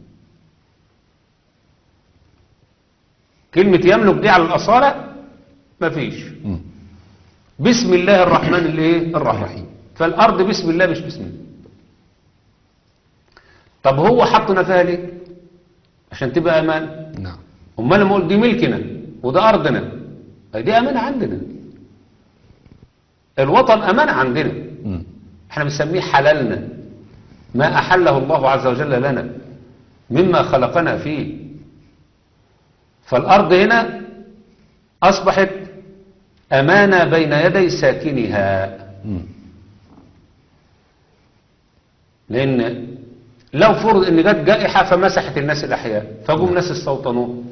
Speaker 2: كلمة يملك دي على الأصالة مفيش
Speaker 1: مم.
Speaker 2: بسم الله الرحمن الايه الرحيم
Speaker 1: الرحيم.
Speaker 2: فالأرض بسم الله مش بسم الله طب هو حطنا فيها ليه عشان تبقى أمان
Speaker 1: نعم
Speaker 2: امال لما اقول دي ملكنا وده أرضنا أي دي أمانة عندنا الوطن أمانة عندنا
Speaker 1: مم.
Speaker 2: احنا بنسميه حلالنا ما أحله الله عز وجل لنا مما خلقنا فيه فالأرض هنا أصبحت أمانة بين يدي ساكنها
Speaker 1: مم.
Speaker 2: لأن لو فرض أن جت جائحة فمسحت الناس الأحياء فجم ناس استوطنوه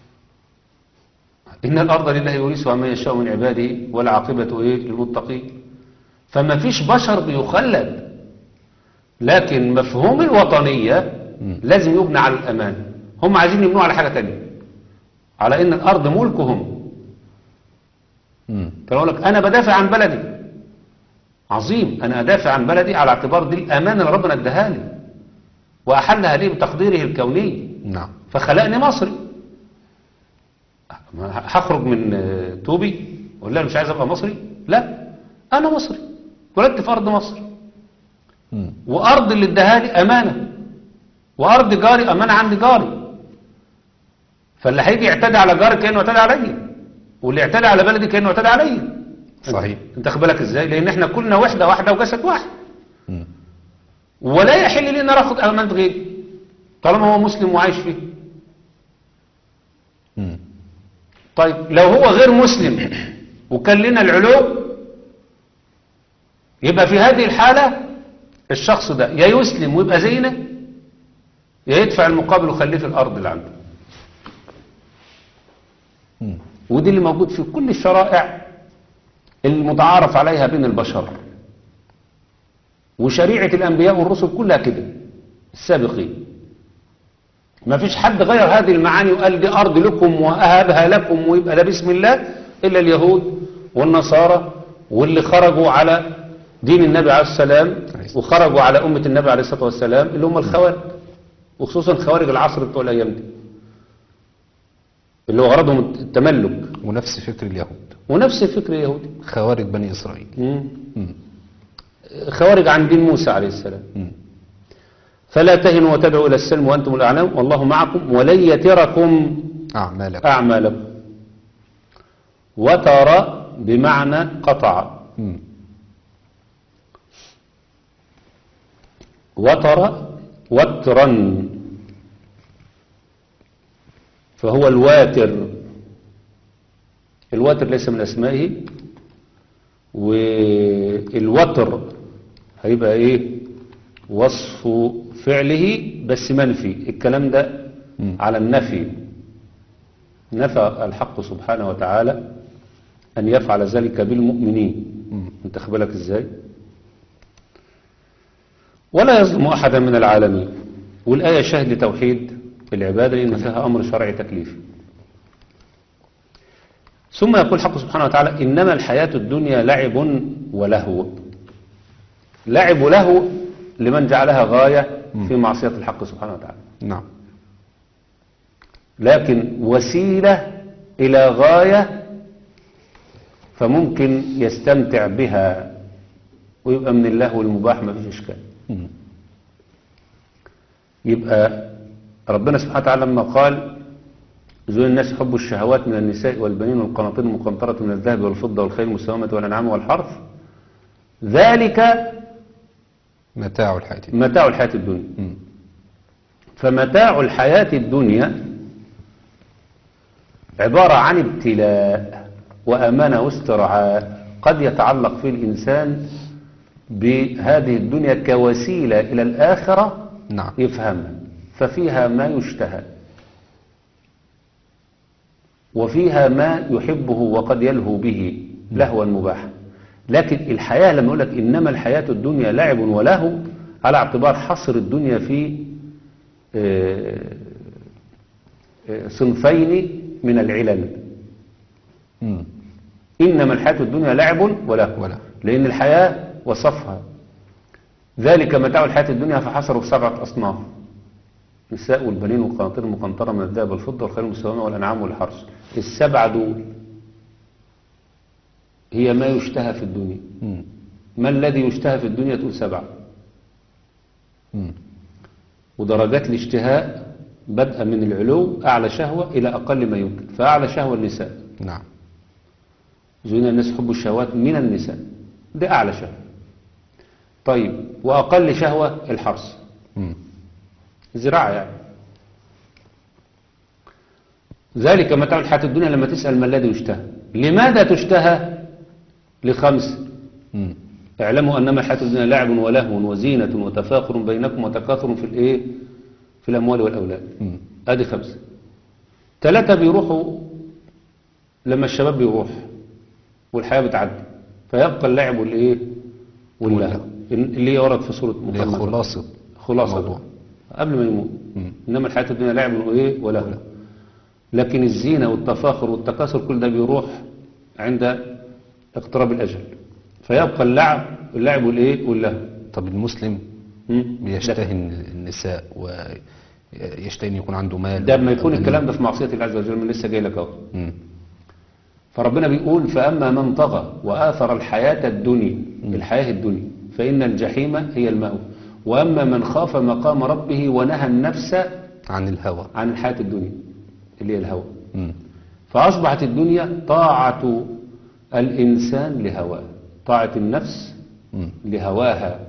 Speaker 2: إن الأرض لله يورثها من يشاء من عباده والعاقبة إيه للمتقين فما فيش بشر بيخلد لكن مفهوم الوطنية
Speaker 1: مم.
Speaker 2: لازم يبنى على الأمان هم عايزين يبنوه على حاجة تانية على إن الأرض ملكهم
Speaker 1: مم.
Speaker 2: فأقول لك أنا بدافع عن بلدي عظيم أنا أدافع عن بلدي على اعتبار دي الأمانة اللي ربنا اداها لي وأحلها لي بتقديره الكوني
Speaker 1: نعم
Speaker 2: فخلقني مصري ما هخرج من آه، توبي ولا أنا مش عايز أبقى مصري لا أنا مصري ولدت في أرض مصر
Speaker 1: مم.
Speaker 2: وأرض اللي اداها لي أمانة وأرض جاري أمانة عند جاري فاللي هيجي يعتدي على جاري كأنه اعتدى عليا واللي يعتدي على بلدي كأنه اعتدى عليا
Speaker 1: صحيح
Speaker 2: انت خد بالك ازاي لان احنا كلنا وحده واحده وجسد واحد
Speaker 1: مم.
Speaker 2: ولا يحل لي ان ناخد امانه غيري طالما هو مسلم وعايش فيه
Speaker 1: مم.
Speaker 2: طيب لو هو غير مسلم وكان لنا العلو يبقى في هذه الحالة الشخص ده يا يسلم ويبقى زينا يا يدفع المقابل ويخليه في الأرض اللي عنده
Speaker 1: مم.
Speaker 2: ودي اللي موجود في كل الشرائع المتعارف عليها بين البشر وشريعة الأنبياء والرسل كلها كده السابقين ما فيش حد غير هذه المعاني وقال دي أرض لكم وأهبها لكم ويبقى ده بسم الله إلا اليهود والنصارى واللي خرجوا على دين النبي عليه السلام وخرجوا على أمة النبي عليه الصلاة والسلام اللي هم الخوارج وخصوصا خوارج العصر بتوع الأيام دي اللي هو غرضهم التملك
Speaker 1: ونفس فكر اليهود
Speaker 2: ونفس الفكر اليهودي
Speaker 1: خوارج بني إسرائيل
Speaker 2: مم.
Speaker 1: مم.
Speaker 2: خوارج عن دين موسى عليه السلام
Speaker 1: مم.
Speaker 2: فلا تهنوا وتدعوا إلى السلم وأنتم الأعلام والله معكم ولن يتركم
Speaker 1: أعمالكم
Speaker 2: أعمالكم وترى بمعنى قطع
Speaker 1: مم.
Speaker 2: وتر وترا فهو الواتر الواتر ليس من أسمائه والوتر هيبقى ايه وصف فعله بس منفي الكلام ده
Speaker 1: مم.
Speaker 2: على النفي نفى الحق سبحانه وتعالى أن يفعل ذلك بالمؤمنين
Speaker 1: مم.
Speaker 2: انت بالك ازاي ولا يظلم أحدا من العالمين والآية شاهد لتوحيد العبادة لأن فيها أمر شرعي تكليفي ثم يقول الحق سبحانه وتعالى إنما الحياة الدنيا لعب ولهو لعب ولهو لمن جعلها غاية في معصية الحق سبحانه وتعالى
Speaker 1: نعم
Speaker 2: لكن وسيلة إلى غاية فممكن يستمتع بها ويبقى من الله المباح ما فيش إشكال
Speaker 1: مم.
Speaker 2: يبقى ربنا سبحانه وتعالى لما قال زين الناس حب الشهوات من النساء والبنين والقناطير المقنطرة من الذهب والفضة والخيل المسومة والأنعام والحرث ذلك
Speaker 1: متاع الحياة الدنيا.
Speaker 2: متاع الحياة الدنيا
Speaker 1: مم.
Speaker 2: فمتاع الحياة الدنيا عبارة عن ابتلاء وأمانة واسترعاء قد يتعلق فيه الإنسان بهذه الدنيا كوسيلة إلى الآخرة
Speaker 1: نعم
Speaker 2: يفهمها ففيها ما يشتهى وفيها ما يحبه وقد يلهو به لهوا مباحا لكن الحياة لما يقول لك إنما الحياة الدنيا لعب ولهو على اعتبار حصر الدنيا في آه، آه، صنفين من العلل
Speaker 1: مم.
Speaker 2: إنما الحياة الدنيا لعب ولهو
Speaker 1: ولهو.
Speaker 2: لأن الحياة وصفها ذلك متاع الحياة الدنيا فحصروا في سبعة أصناف النساء والبنين والقناطير المقنطرة من الذهب والفضة والخيل المسومة والأنعام والحرث السبعة دول هي ما يشتهى في الدنيا
Speaker 1: مم.
Speaker 2: ما الذي يشتهى في الدنيا تقول سبعة
Speaker 1: مم.
Speaker 2: ودرجات الاشتهاء بدءا من العلو أعلى شهوة إلى أقل ما يمكن فأعلى شهوة النساء
Speaker 1: نعم
Speaker 2: زين الناس حب الشهوات من النساء ده أعلى شهوة طيب وأقل شهوة الحرث
Speaker 1: مم.
Speaker 2: زراعة يعني ذلك متاع الحياة الدنيا لما تسأل ما الذي يشتهى لماذا تشتهى لخمس
Speaker 1: مم.
Speaker 2: اعلموا أنما الحياة الدنيا لعب ولهو وزينة وتفاخر بينكم وتكاثر في الإيه في الأموال والأولاد
Speaker 1: مم.
Speaker 2: ادي خمسة ثلاثة بيروحوا لما الشباب بيروح والحياة بتعدي فيبقى اللعب والايه واللهو
Speaker 1: واللهو.
Speaker 2: اللي هي ورد في سورة
Speaker 1: اللي هي
Speaker 2: محمد
Speaker 1: خلاصة
Speaker 2: خلاصة
Speaker 1: الموضوع.
Speaker 2: قبل ما يموت
Speaker 1: مم.
Speaker 2: انما الحياة الدنيا لعب وايه ولهو لكن الزينة والتفاخر والتكاثر كل ده بيروح عند اقتراب الأجل فيبقى اللعب اللعب والايه واللهو
Speaker 1: طب المسلم
Speaker 2: مم.
Speaker 1: بيشتهي النساء ويشتهي ان يكون عنده مال
Speaker 2: ده لما يكون
Speaker 1: أو
Speaker 2: الكلام ده في معصية الله عز وجل من لسه جاي لك اهو
Speaker 1: مم.
Speaker 2: فربنا بيقول فأما من طغى وآثر الحياة الدنيا الحياة الدنيا فإن الجحيم هي المأوى وأما من خاف مقام ربه ونهى النفس
Speaker 1: عن الهوى
Speaker 2: عن الحياة الدنيا اللي هي الهوى
Speaker 1: مم.
Speaker 2: فأصبحت الدنيا طاعة الإنسان لهواه طاعة النفس
Speaker 1: مم.
Speaker 2: لهواها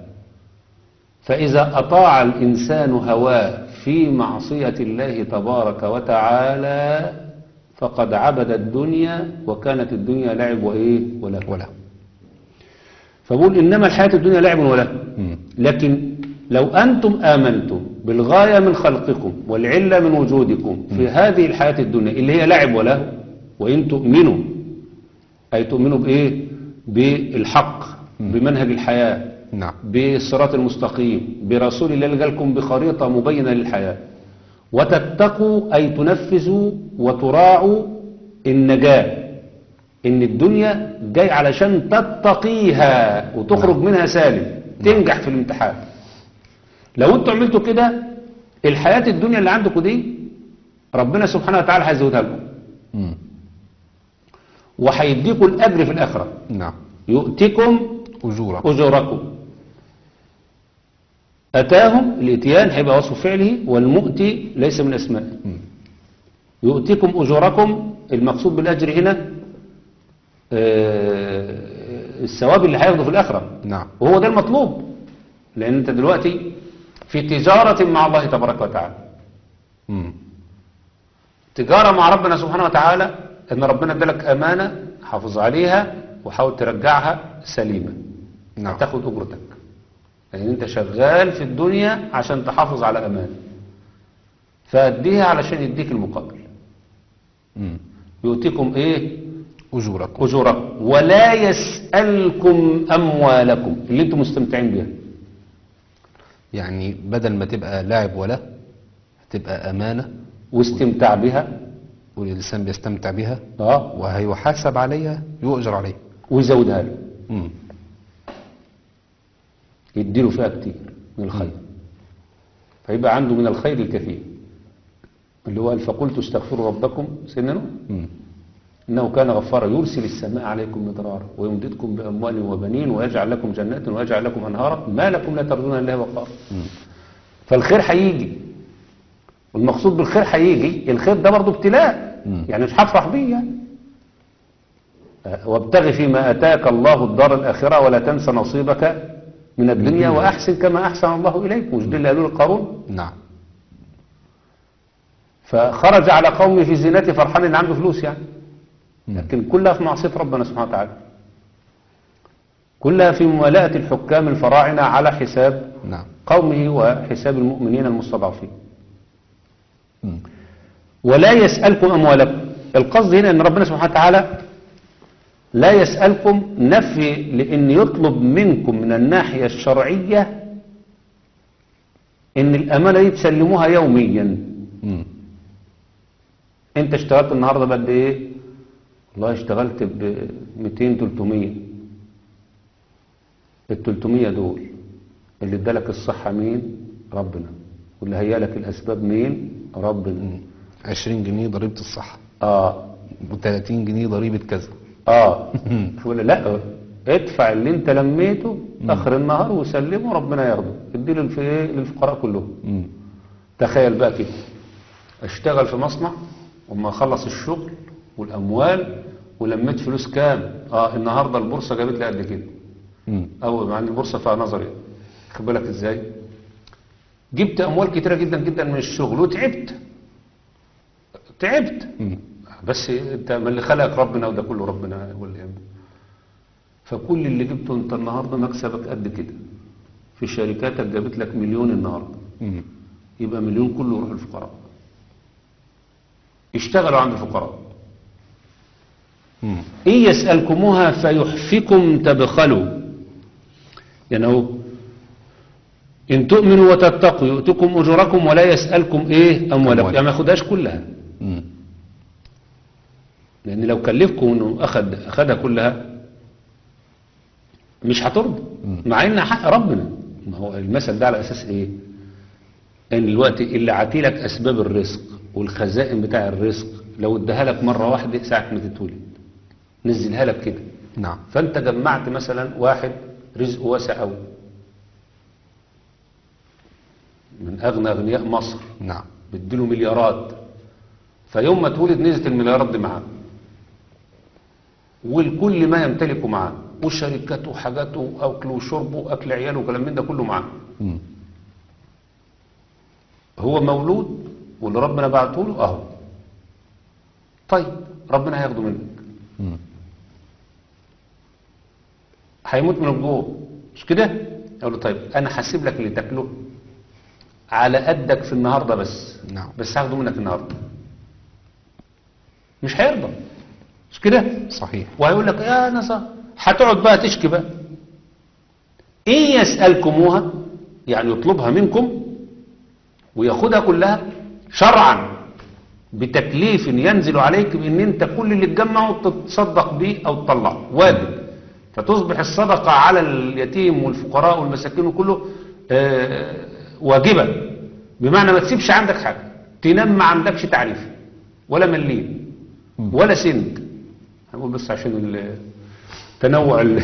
Speaker 2: فإذا أطاع الإنسان هواه في معصية الله تبارك وتعالى فقد عبد الدنيا وكانت الدنيا لعب وإيه ولا
Speaker 1: ولا
Speaker 2: فبقول إنما الحياة الدنيا لعب ولا
Speaker 1: مم.
Speaker 2: لكن لو أنتم آمنتم بالغاية من خلقكم والعلة من وجودكم في هذه الحياة الدنيا اللي هي لعب وله وإن تؤمنوا أي تؤمنوا بإيه بالحق بمنهج الحياة
Speaker 1: نعم
Speaker 2: بالصراط المستقيم برسول الله اللي جالكم بخريطة مبينة للحياة وتتقوا أي تنفذوا وتراعوا النجاة إن الدنيا جاي علشان تتقيها وتخرج منها سالم تنجح في الامتحان لو انتوا عملتوا كده الحياة الدنيا اللي عندكم دي ربنا سبحانه وتعالى هيزودها لكم
Speaker 1: مم.
Speaker 2: وهيديكم الأجر في الآخرة
Speaker 1: نعم
Speaker 2: يؤتكم
Speaker 1: أجورك
Speaker 2: أجوركم أتاهم الإتيان هيبقى وصف فعله والمؤتي ليس من أسمائه
Speaker 1: مم.
Speaker 2: يؤتكم أجوركم المقصود بالأجر هنا آه، الثواب اللي هياخده في الآخرة
Speaker 1: نعم
Speaker 2: وهو ده المطلوب لأن أنت دلوقتي في تجارة مع الله تبارك وتعالى
Speaker 1: مم.
Speaker 2: تجارة مع ربنا سبحانه وتعالى أن ربنا ادالك أمانة حافظ عليها وحاول ترجعها سليمة
Speaker 1: نعم
Speaker 2: هتاخد أجرتك لأن أنت شغال في الدنيا عشان تحافظ على أمانة فأديها علشان يديك المقابل
Speaker 1: مم.
Speaker 2: يؤتيكم إيه
Speaker 1: أجورك
Speaker 2: أجوركم ولا يسألكم أموالكم اللي أنتم مستمتعين بها
Speaker 1: يعني بدل ما تبقى لاعب ولا تبقى أمانة
Speaker 2: واستمتاع بها
Speaker 1: والإنسان بيستمتع بها
Speaker 2: اه
Speaker 1: وهيحاسب عليها يؤجر عليها
Speaker 2: ويزودها له
Speaker 1: مم.
Speaker 2: يديله فيها كتير من الخير فيبقى عنده من الخير الكثير اللي هو قال فقلت استغفروا ربكم سيدنا نوح
Speaker 1: مم.
Speaker 2: إنه كان غفارا يرسل السماء عليكم مدرارا ويمددكم بأموال وبنين ويجعل لكم جنات ويجعل لكم أنهارا ما لكم لا ترجون الله وقارا
Speaker 1: مم.
Speaker 2: فالخير هيجي والمقصود بالخير هيجي الخير ده برضه ابتلاء
Speaker 1: مم.
Speaker 2: يعني مش هفرح بيه يعني أه، وابتغ فيما أتاك الله الدار الآخرة ولا تنس نصيبك من الدنيا وأحسن كما أحسن الله إليك مش دي اللي قالوا لقارون
Speaker 1: نعم
Speaker 2: فخرج على قومه في زينته فرحان ان عنده فلوس يعني
Speaker 1: مم.
Speaker 2: لكن كلها في معصية ربنا سبحانه وتعالى كلها في موالاة الحكام الفراعنة على حساب
Speaker 1: نعم
Speaker 2: قومه وحساب المؤمنين المستضعفين
Speaker 1: مم.
Speaker 2: ولا يسألكم أموالكم القصد هنا ان ربنا سبحانه وتعالى لا يسألكم نفي لان يطلب منكم من الناحية الشرعية ان الامانة دي تسلموها يوميا
Speaker 1: مم.
Speaker 2: انت اشتغلت النهاردة بقد ايه والله اشتغلت ب 200 300 ال 300 دول اللي ادالك الصحة مين ربنا واللي هيالك الاسباب مين ربنا
Speaker 1: مم. 20 جنيه ضريبة الصحة
Speaker 2: اه
Speaker 1: و30 جنيه ضريبة كذا
Speaker 2: اه ولا لا ادفع اللي انت لميته اخر النهار وسلمه ربنا ياخده اديله الف- ايه للفقراء كلهم
Speaker 1: مم.
Speaker 2: تخيل بقى كده اشتغل في مصنع وما اخلص الشغل والاموال ولميت فلوس كام اه النهارده البورصه جابت لي قد كده
Speaker 1: مم.
Speaker 2: او مع ان البورصه فيها نظري خد بالك ازاي جبت اموال كتيره جدا جدا من الشغل وتعبت تعبت
Speaker 1: مم.
Speaker 2: بس انت من اللي خلقك ربنا وده كله ربنا هو اللي يعمل فكل اللي جبته انت النهارده مكسبك قد كده في شركاتك جابت لك مليون النهارده
Speaker 1: مم.
Speaker 2: يبقى مليون كله يروح للفقراء اشتغلوا عند الفقراء
Speaker 1: مم.
Speaker 2: إن يسألكموها فيحفكم تبخلوا يعني هو إن تؤمنوا وتتقوا يؤتكم أجوركم ولا يسألكم إيه أموالكم
Speaker 1: أموال.
Speaker 2: يعني ما ياخدهاش كلها
Speaker 1: مم.
Speaker 2: لأن لو كلفكم إنه أخد أخدها كلها مش هترضى مع إن حق ربنا ما هو المثل ده على أساس إيه إن الوقت اللي عاتيلك أسباب الرزق والخزائن بتاع الرزق لو اداها لك مرة واحدة ساعة ما تتولد نزلها لك كده
Speaker 1: نعم
Speaker 2: فانت جمعت مثلا واحد رزقه واسع قوي من اغنى اغنياء مصر
Speaker 1: نعم
Speaker 2: بيديله مليارات فيوم ما تولد نزلت المليارات دي معاه والكل ما يمتلكه معاه وشركاته وحاجاته واكله وشربه واكل عياله وكلام من ده كله معاه
Speaker 1: مم.
Speaker 2: هو مولود واللي ربنا بعته له اهو طيب ربنا هياخده منك
Speaker 1: مم.
Speaker 2: هيموت من الجوع مش كده اقول له طيب انا هسيب لك اللي تاكله على قدك في النهارده بس
Speaker 1: نعم.
Speaker 2: بس هاخده منك النهارده مش هيرضى مش كده
Speaker 1: صحيح
Speaker 2: وهيقول لك يا نصا هتقعد بقى تشكي بقى ان يسالكموها يعني يطلبها منكم وياخدها كلها شرعا بتكليف ينزل عليك بان انت كل اللي تجمعه تتصدق بيه او تطلعه واجب فتصبح الصدقه على اليتيم والفقراء والمساكين وكله آه، واجبه بمعنى ما تسيبش عندك حاجه تنام ما عندكش تعريف ولا مليم ولا سند هنقول بس عشان ال- تنوع ال-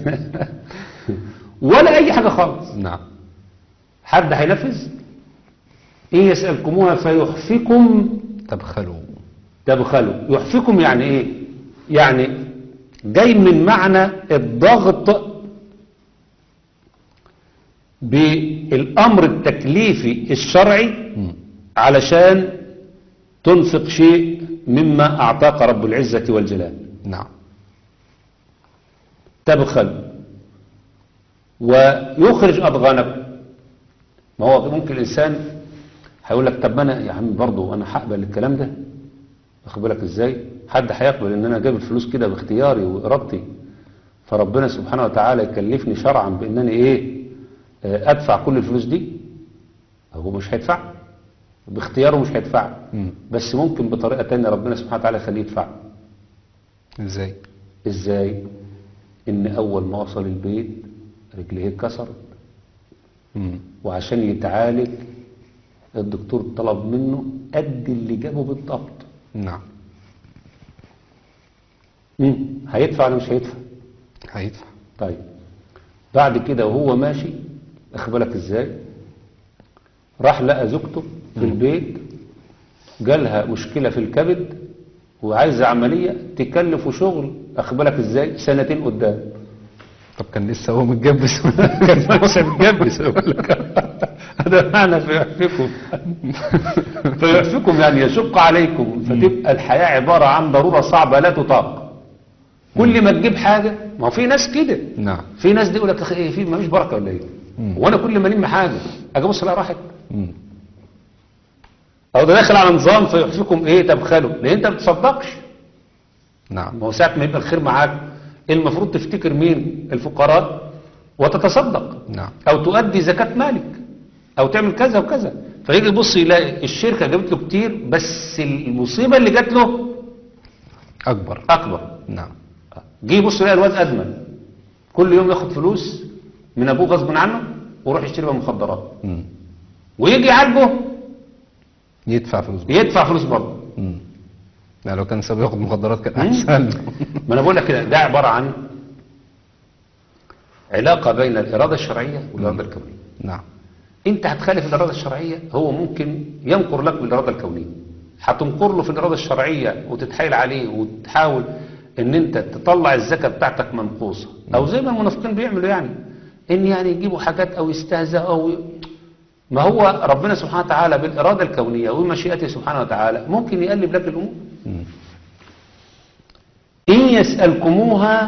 Speaker 2: ولا اي حاجه خالص
Speaker 1: نعم
Speaker 2: حد هينفذ إن يسألكموها فيحفكم
Speaker 1: تبخلوا
Speaker 2: تبخلوا يحفكم يعني إيه يعني جاي من معنى الضغط بالأمر التكليفي الشرعي
Speaker 1: مم.
Speaker 2: علشان تنفق شيء مما أعطاك رب العزة والجلال
Speaker 1: نعم
Speaker 2: تبخل ويخرج أضغانك ما هو ممكن الإنسان هيقول لك طب ما أنا يا عم برضه أنا هقبل الكلام ده واخد بالك إزاي حد هيقبل إن أنا جايب الفلوس كده باختياري وإرادتي فربنا سبحانه وتعالى يكلفني شرعا بإنني إيه آه، أدفع كل الفلوس دي هو مش هيدفع باختياره مش هيدفع
Speaker 1: مم.
Speaker 2: بس ممكن بطريقة تانية ربنا سبحانه وتعالى يخليه يدفع
Speaker 1: ازاي
Speaker 2: ازاي ان اول ما وصل البيت رجليه اتكسرت
Speaker 1: مم.
Speaker 2: وعشان يتعالج الدكتور طلب منه قد اللي جابه بالضبط
Speaker 1: نعم
Speaker 2: مم. هيدفع ولا مش هيدفع
Speaker 1: هيدفع
Speaker 2: طيب بعد كده وهو ماشي اخد بالك ازاي راح لقى زوجته في البيت جالها مشكلة في الكبد وعايزة عملية تكلفه شغل اخد بالك ازاي سنتين قدام
Speaker 1: طب كان لسه هو متجبس
Speaker 2: كان لسه متجبس أقول لك. هذا معنى فيحفكم فيحفكم يعني يشق عليكم فتبقى الحياة عبارة عن ضرورة صعبة لا تطاق كل ما تجيب حاجة ما هو في ناس كده
Speaker 1: نعم
Speaker 2: في ناس دي يقول لك يا اخي ايه في ما فيش بركه ولا ايه
Speaker 1: مم.
Speaker 2: وانا كل ما الم حاجه اجي ابص الاقي راحت
Speaker 1: مم.
Speaker 2: او ده داخل على نظام فيحفيكم ايه تبخلوا لان انت ما بتصدقش
Speaker 1: نعم
Speaker 2: ما هو ساعة ما يبقى الخير معاك المفروض تفتكر مين الفقراء وتتصدق
Speaker 1: نعم
Speaker 2: او تؤدي زكاة مالك او تعمل كذا وكذا فيجي يبص يلاقي الشركة جابت له كتير بس المصيبة اللي جات له
Speaker 1: أكبر
Speaker 2: اكبر
Speaker 1: نعم
Speaker 2: جه يبص يلاقي الواد ادمن كل يوم ياخد فلوس من ابوه غصب عنه ويروح يشتري بقى مخدرات
Speaker 1: مم.
Speaker 2: ويجي يعالجه
Speaker 1: يدفع فلوس بقى.
Speaker 2: يدفع فلوس برضه
Speaker 1: مم. يعني لو كان سابق ياخد مخدرات كان أحسن
Speaker 2: ما انا بقول لك كده ده عباره عن علاقه بين الاراده الشرعيه والاراده الكونيه
Speaker 1: نعم
Speaker 2: انت هتخالف الاراده الشرعيه هو ممكن ينقر لك بالاراده الكونيه هتنقر له في الاراده الشرعيه وتتحايل عليه وتحاول ان انت تطلع الزكاه بتاعتك منقوصه او زي ما المنافقين بيعملوا يعني ان يعني يجيبوا حاجات او يستهزئوا او ي- ما هو ربنا سبحانه وتعالى بالاراده الكونيه ومشيئته سبحانه وتعالى ممكن يقلب لك الامور
Speaker 1: مم.
Speaker 2: إن يسألكموها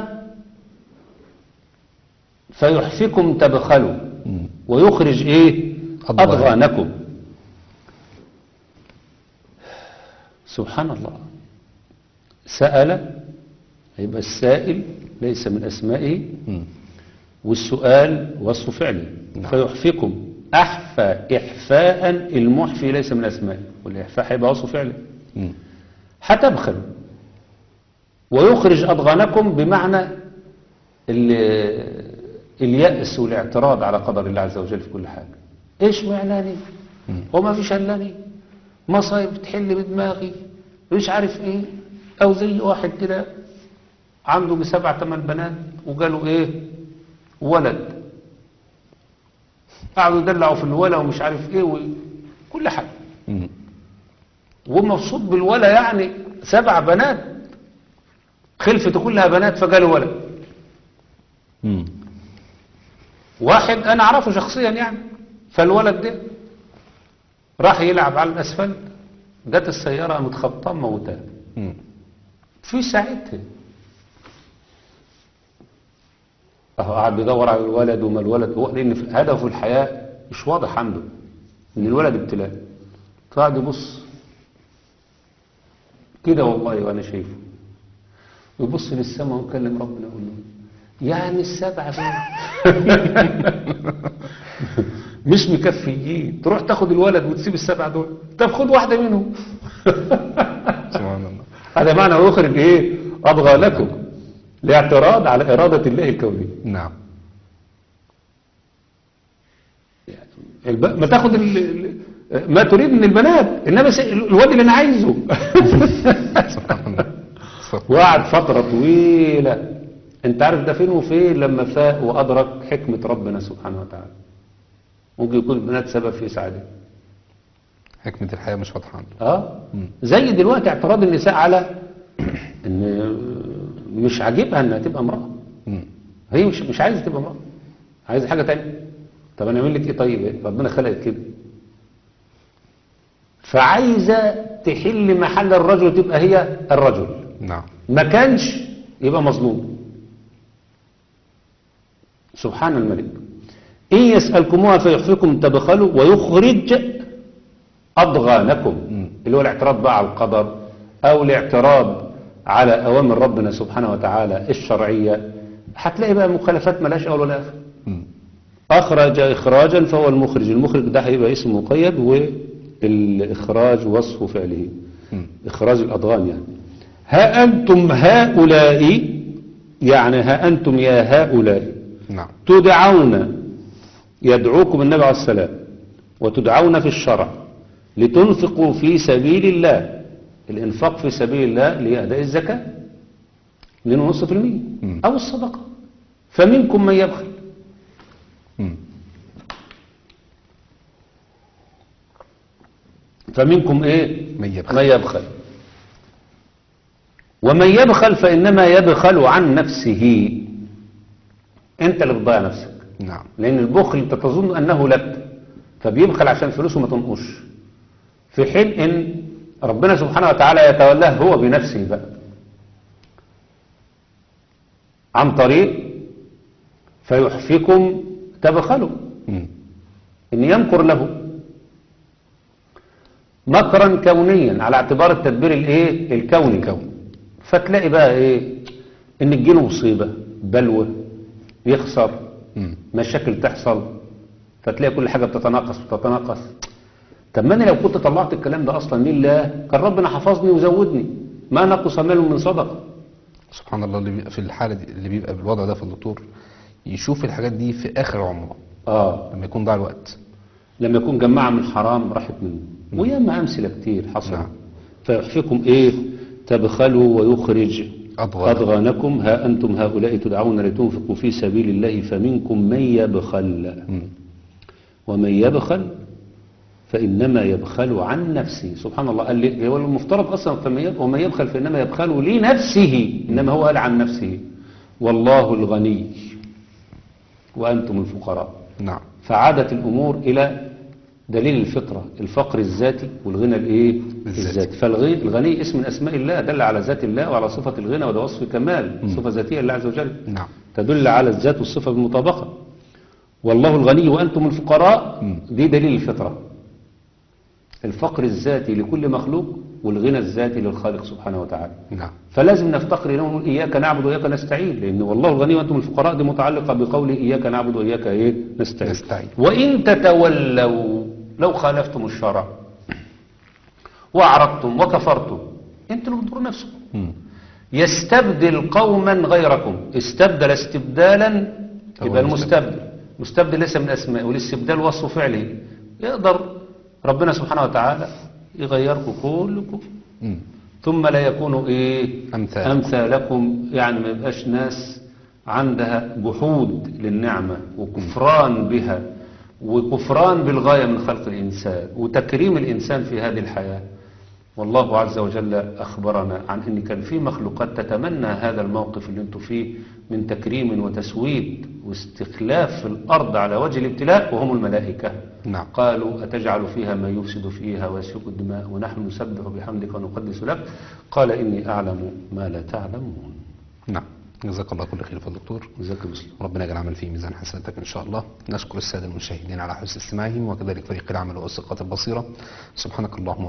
Speaker 2: فيحفكم تبخلوا
Speaker 1: مم.
Speaker 2: ويخرج إيه
Speaker 1: أضغان.
Speaker 2: أضغانكم سبحان الله سأل يبقى السائل ليس من أسمائه
Speaker 1: مم.
Speaker 2: والسؤال وصف فعله
Speaker 1: نعم.
Speaker 2: فيحفكم أحفى إحفاء المحفي ليس من أسمائه والإحفاء هيبقى وصف فعله
Speaker 1: مم.
Speaker 2: هتبخلوا ويخرج أضغانكم بمعنى ال- اليأس والاعتراض على قدر الله عز وجل في كل حاجة ايش معناني
Speaker 1: مم.
Speaker 2: وما فيش إلاني مصايب تحل بدماغي مش عارف ايه او زي واحد كده عنده سبع ثمان بنات وقالوا ايه ولد قعدوا يدلعوا في الولا ومش عارف ايه وكل حاجة
Speaker 1: مم.
Speaker 2: ومبسوط بالولا يعني سبع بنات خلفته كلها بنات فقالوا ولد
Speaker 1: مم.
Speaker 2: واحد انا اعرفه شخصيا يعني فالولد ده راح يلعب على الاسفلت جت السيارة متخبطة موتاه
Speaker 1: مم.
Speaker 2: في ساعتها اهو قاعد بيدور على الولد وما الولد هو لان في- هدفه الحياة مش واضح عنده ان الولد ابتلاء فقعد يبص كده والله وانا شايفه ويبص للسماء ويكلم ربنا يقول له يعني السبعة دول مش مكفيين تروح تاخد الولد وتسيب السبعة دول طب خد واحدة منهم
Speaker 1: سبحان الله
Speaker 2: هذا معنى يخرج ايه اضغى لكم لاعتراض على إرادة الله الكونية
Speaker 1: نعم
Speaker 2: الب... ما تاخد ال... ال- ما تريد من البنات انما س... الواد اللي انا عايزه
Speaker 1: سبحان الله
Speaker 2: وقعد فترة طويلة انت عارف ده فين وفين لما فاق وادرك حكمة ربنا سبحانه وتعالى ممكن يكون البنات سبب في سعادته
Speaker 1: حكمة الحياة مش واضحة عنده
Speaker 2: اه
Speaker 1: مم.
Speaker 2: زي دلوقتي اعتراض النساء على ان مش عاجبها انها تبقى امرأة
Speaker 1: مم.
Speaker 2: هي مش مش عايزه تبقى امرأة عايزه حاجة تانية طب انا اعمل لك ايه طيب ربنا خلقك كده فعايزة تحل محل الرجل تبقى هي الرجل
Speaker 1: نعم
Speaker 2: ما كانش يبقى مظلوم سبحان الملك إن يسألكموها فيحفكم تبخلوا ويخرج أضغانكم
Speaker 1: مم.
Speaker 2: اللي هو الاعتراض بقى على القدر أو الاعتراض على أوامر ربنا سبحانه وتعالى الشرعية هتلاقي بقى مخالفات ملاش أول ولا آخر
Speaker 1: مم.
Speaker 2: أخرج إخراجا فهو المخرج المخرج ده هيبقى اسم مقيد والإخراج وصف فعله
Speaker 1: مم.
Speaker 2: إخراج الأضغان يعني ها أنتم هؤلاء يعني ها أنتم يا هؤلاء
Speaker 1: نعم
Speaker 2: تدعون يدعوكم النبي عليه السلام وتدعون في الشرع لتنفقوا في سبيل الله الإنفاق في سبيل الله لأداء الزكاة 2.5%
Speaker 1: مم.
Speaker 2: أو الصدقة فمنكم من يبخل
Speaker 1: مم.
Speaker 2: فمنكم ايه
Speaker 1: من يبخل.
Speaker 2: من يبخل ومن يبخل فإنما يبخل عن نفسه انت اللي بتضيع نفسك
Speaker 1: نعم
Speaker 2: لأن البخل انت تظن أنه لك فبيبخل عشان فلوسه ما تنقصش في حين ان ربنا سبحانه وتعالى يتولاه هو بنفسه بقى عن طريق فيحفكم تبخلوا
Speaker 1: مم.
Speaker 2: ان يمكر له مكرا كونيا على اعتبار التدبير الايه الكوني
Speaker 1: الكون.
Speaker 2: فتلاقي بقى ايه ان تجيله مصيبة بلوى يخسر
Speaker 1: مم.
Speaker 2: مشاكل تحصل فتلاقي كل حاجة بتتناقص وتتناقص طب ما انا لو كنت طلعت الكلام ده اصلا لله كان ربنا حفظني وزودني ما نقص مال من صدقه
Speaker 1: سبحان الله اللي بيبقى في الحالة دي اللي بيبقى بالوضع ده في الدكتور يشوف الحاجات دي في آخر عمره
Speaker 2: اه
Speaker 1: لما يكون ضاع الوقت
Speaker 2: لما يكون جماعة من حرام راحت منه وياما أمثلة كتير حصل
Speaker 1: نعم.
Speaker 2: فيحفكم إيه تبخلوا ويخرج
Speaker 1: أضغى
Speaker 2: أضغانكم ها أنتم هؤلاء تدعون لتنفقوا في سبيل الله فمنكم من يبخل
Speaker 1: مم.
Speaker 2: ومن يبخل فإنما يبخل عن نفسه سبحان الله قال لي هو المفترض أصلا فمن يب- ومن يبخل فإنما يبخل لنفسه إنما هو قال عن نفسه والله الغني وأنتم الفقراء
Speaker 1: نعم
Speaker 2: فعادت الأمور إلى دليل الفطرة الفقر الذاتي والغنى الإيه؟
Speaker 1: الذاتي.
Speaker 2: الذاتي فالغني اسم من أسماء الله دل على ذات الله وعلى صفة الغنى وده وصف كمال صفة ذاتية لله عز وجل
Speaker 1: نعم
Speaker 2: تدل على الذات والصفة بالمطابقة والله الغني وأنتم الفقراء
Speaker 1: مم.
Speaker 2: دي دليل الفطرة الفقر الذاتي لكل مخلوق والغنى الذاتي للخالق سبحانه وتعالى
Speaker 1: نعم
Speaker 2: فلازم نفتقر إليه ونقول إياك نعبد وإياك نستعين لأن والله الغني وأنتم الفقراء دي متعلقة بقول إياك نعبد وإياك إيه نستعين
Speaker 1: نستعين.
Speaker 2: وإن تتولوا لو خالفتم الشرع وأعرضتم وكفرتم أنتم اللي بتضروا نفسكم
Speaker 1: مم.
Speaker 2: يستبدل قوما غيركم استبدل استبدالا
Speaker 1: هو
Speaker 2: يبقى
Speaker 1: المستبدل.
Speaker 2: المستبدل مستبدل ليس من أسماء والاستبدال وصف فعله يقدر ربنا سبحانه وتعالى يغيركم كلكم
Speaker 1: مم.
Speaker 2: ثم لا يكونوا ايه
Speaker 1: أمثالكم.
Speaker 2: امثالكم يعني ما يبقاش ناس عندها جحود للنعمة وكفران بها وكفران بالغاية من خلق الإنسان وتكريم الإنسان في هذه الحياة والله عز وجل أخبرنا عن أن كان في مخلوقات تتمنى هذا الموقف اللي انتم فيه من تكريم وتسويد واستخلاف في الأرض على وجه الابتلاء وهم الملائكة
Speaker 1: نعم
Speaker 2: قالوا أتجعل فيها ما يفسد فيها ويسفك الدماء ونحن نسبح بحمدك ونقدس لك قال إني أعلم ما لا تعلمون
Speaker 1: نعم جزاك الله كل خير يا دكتور
Speaker 2: جزاك مسلم
Speaker 1: ربنا يجعل العمل في ميزان حسناتك ان شاء الله نشكر الساده المشاهدين على حسن استماعهم وكذلك فريق العمل والثقات البصيره سبحانك اللهم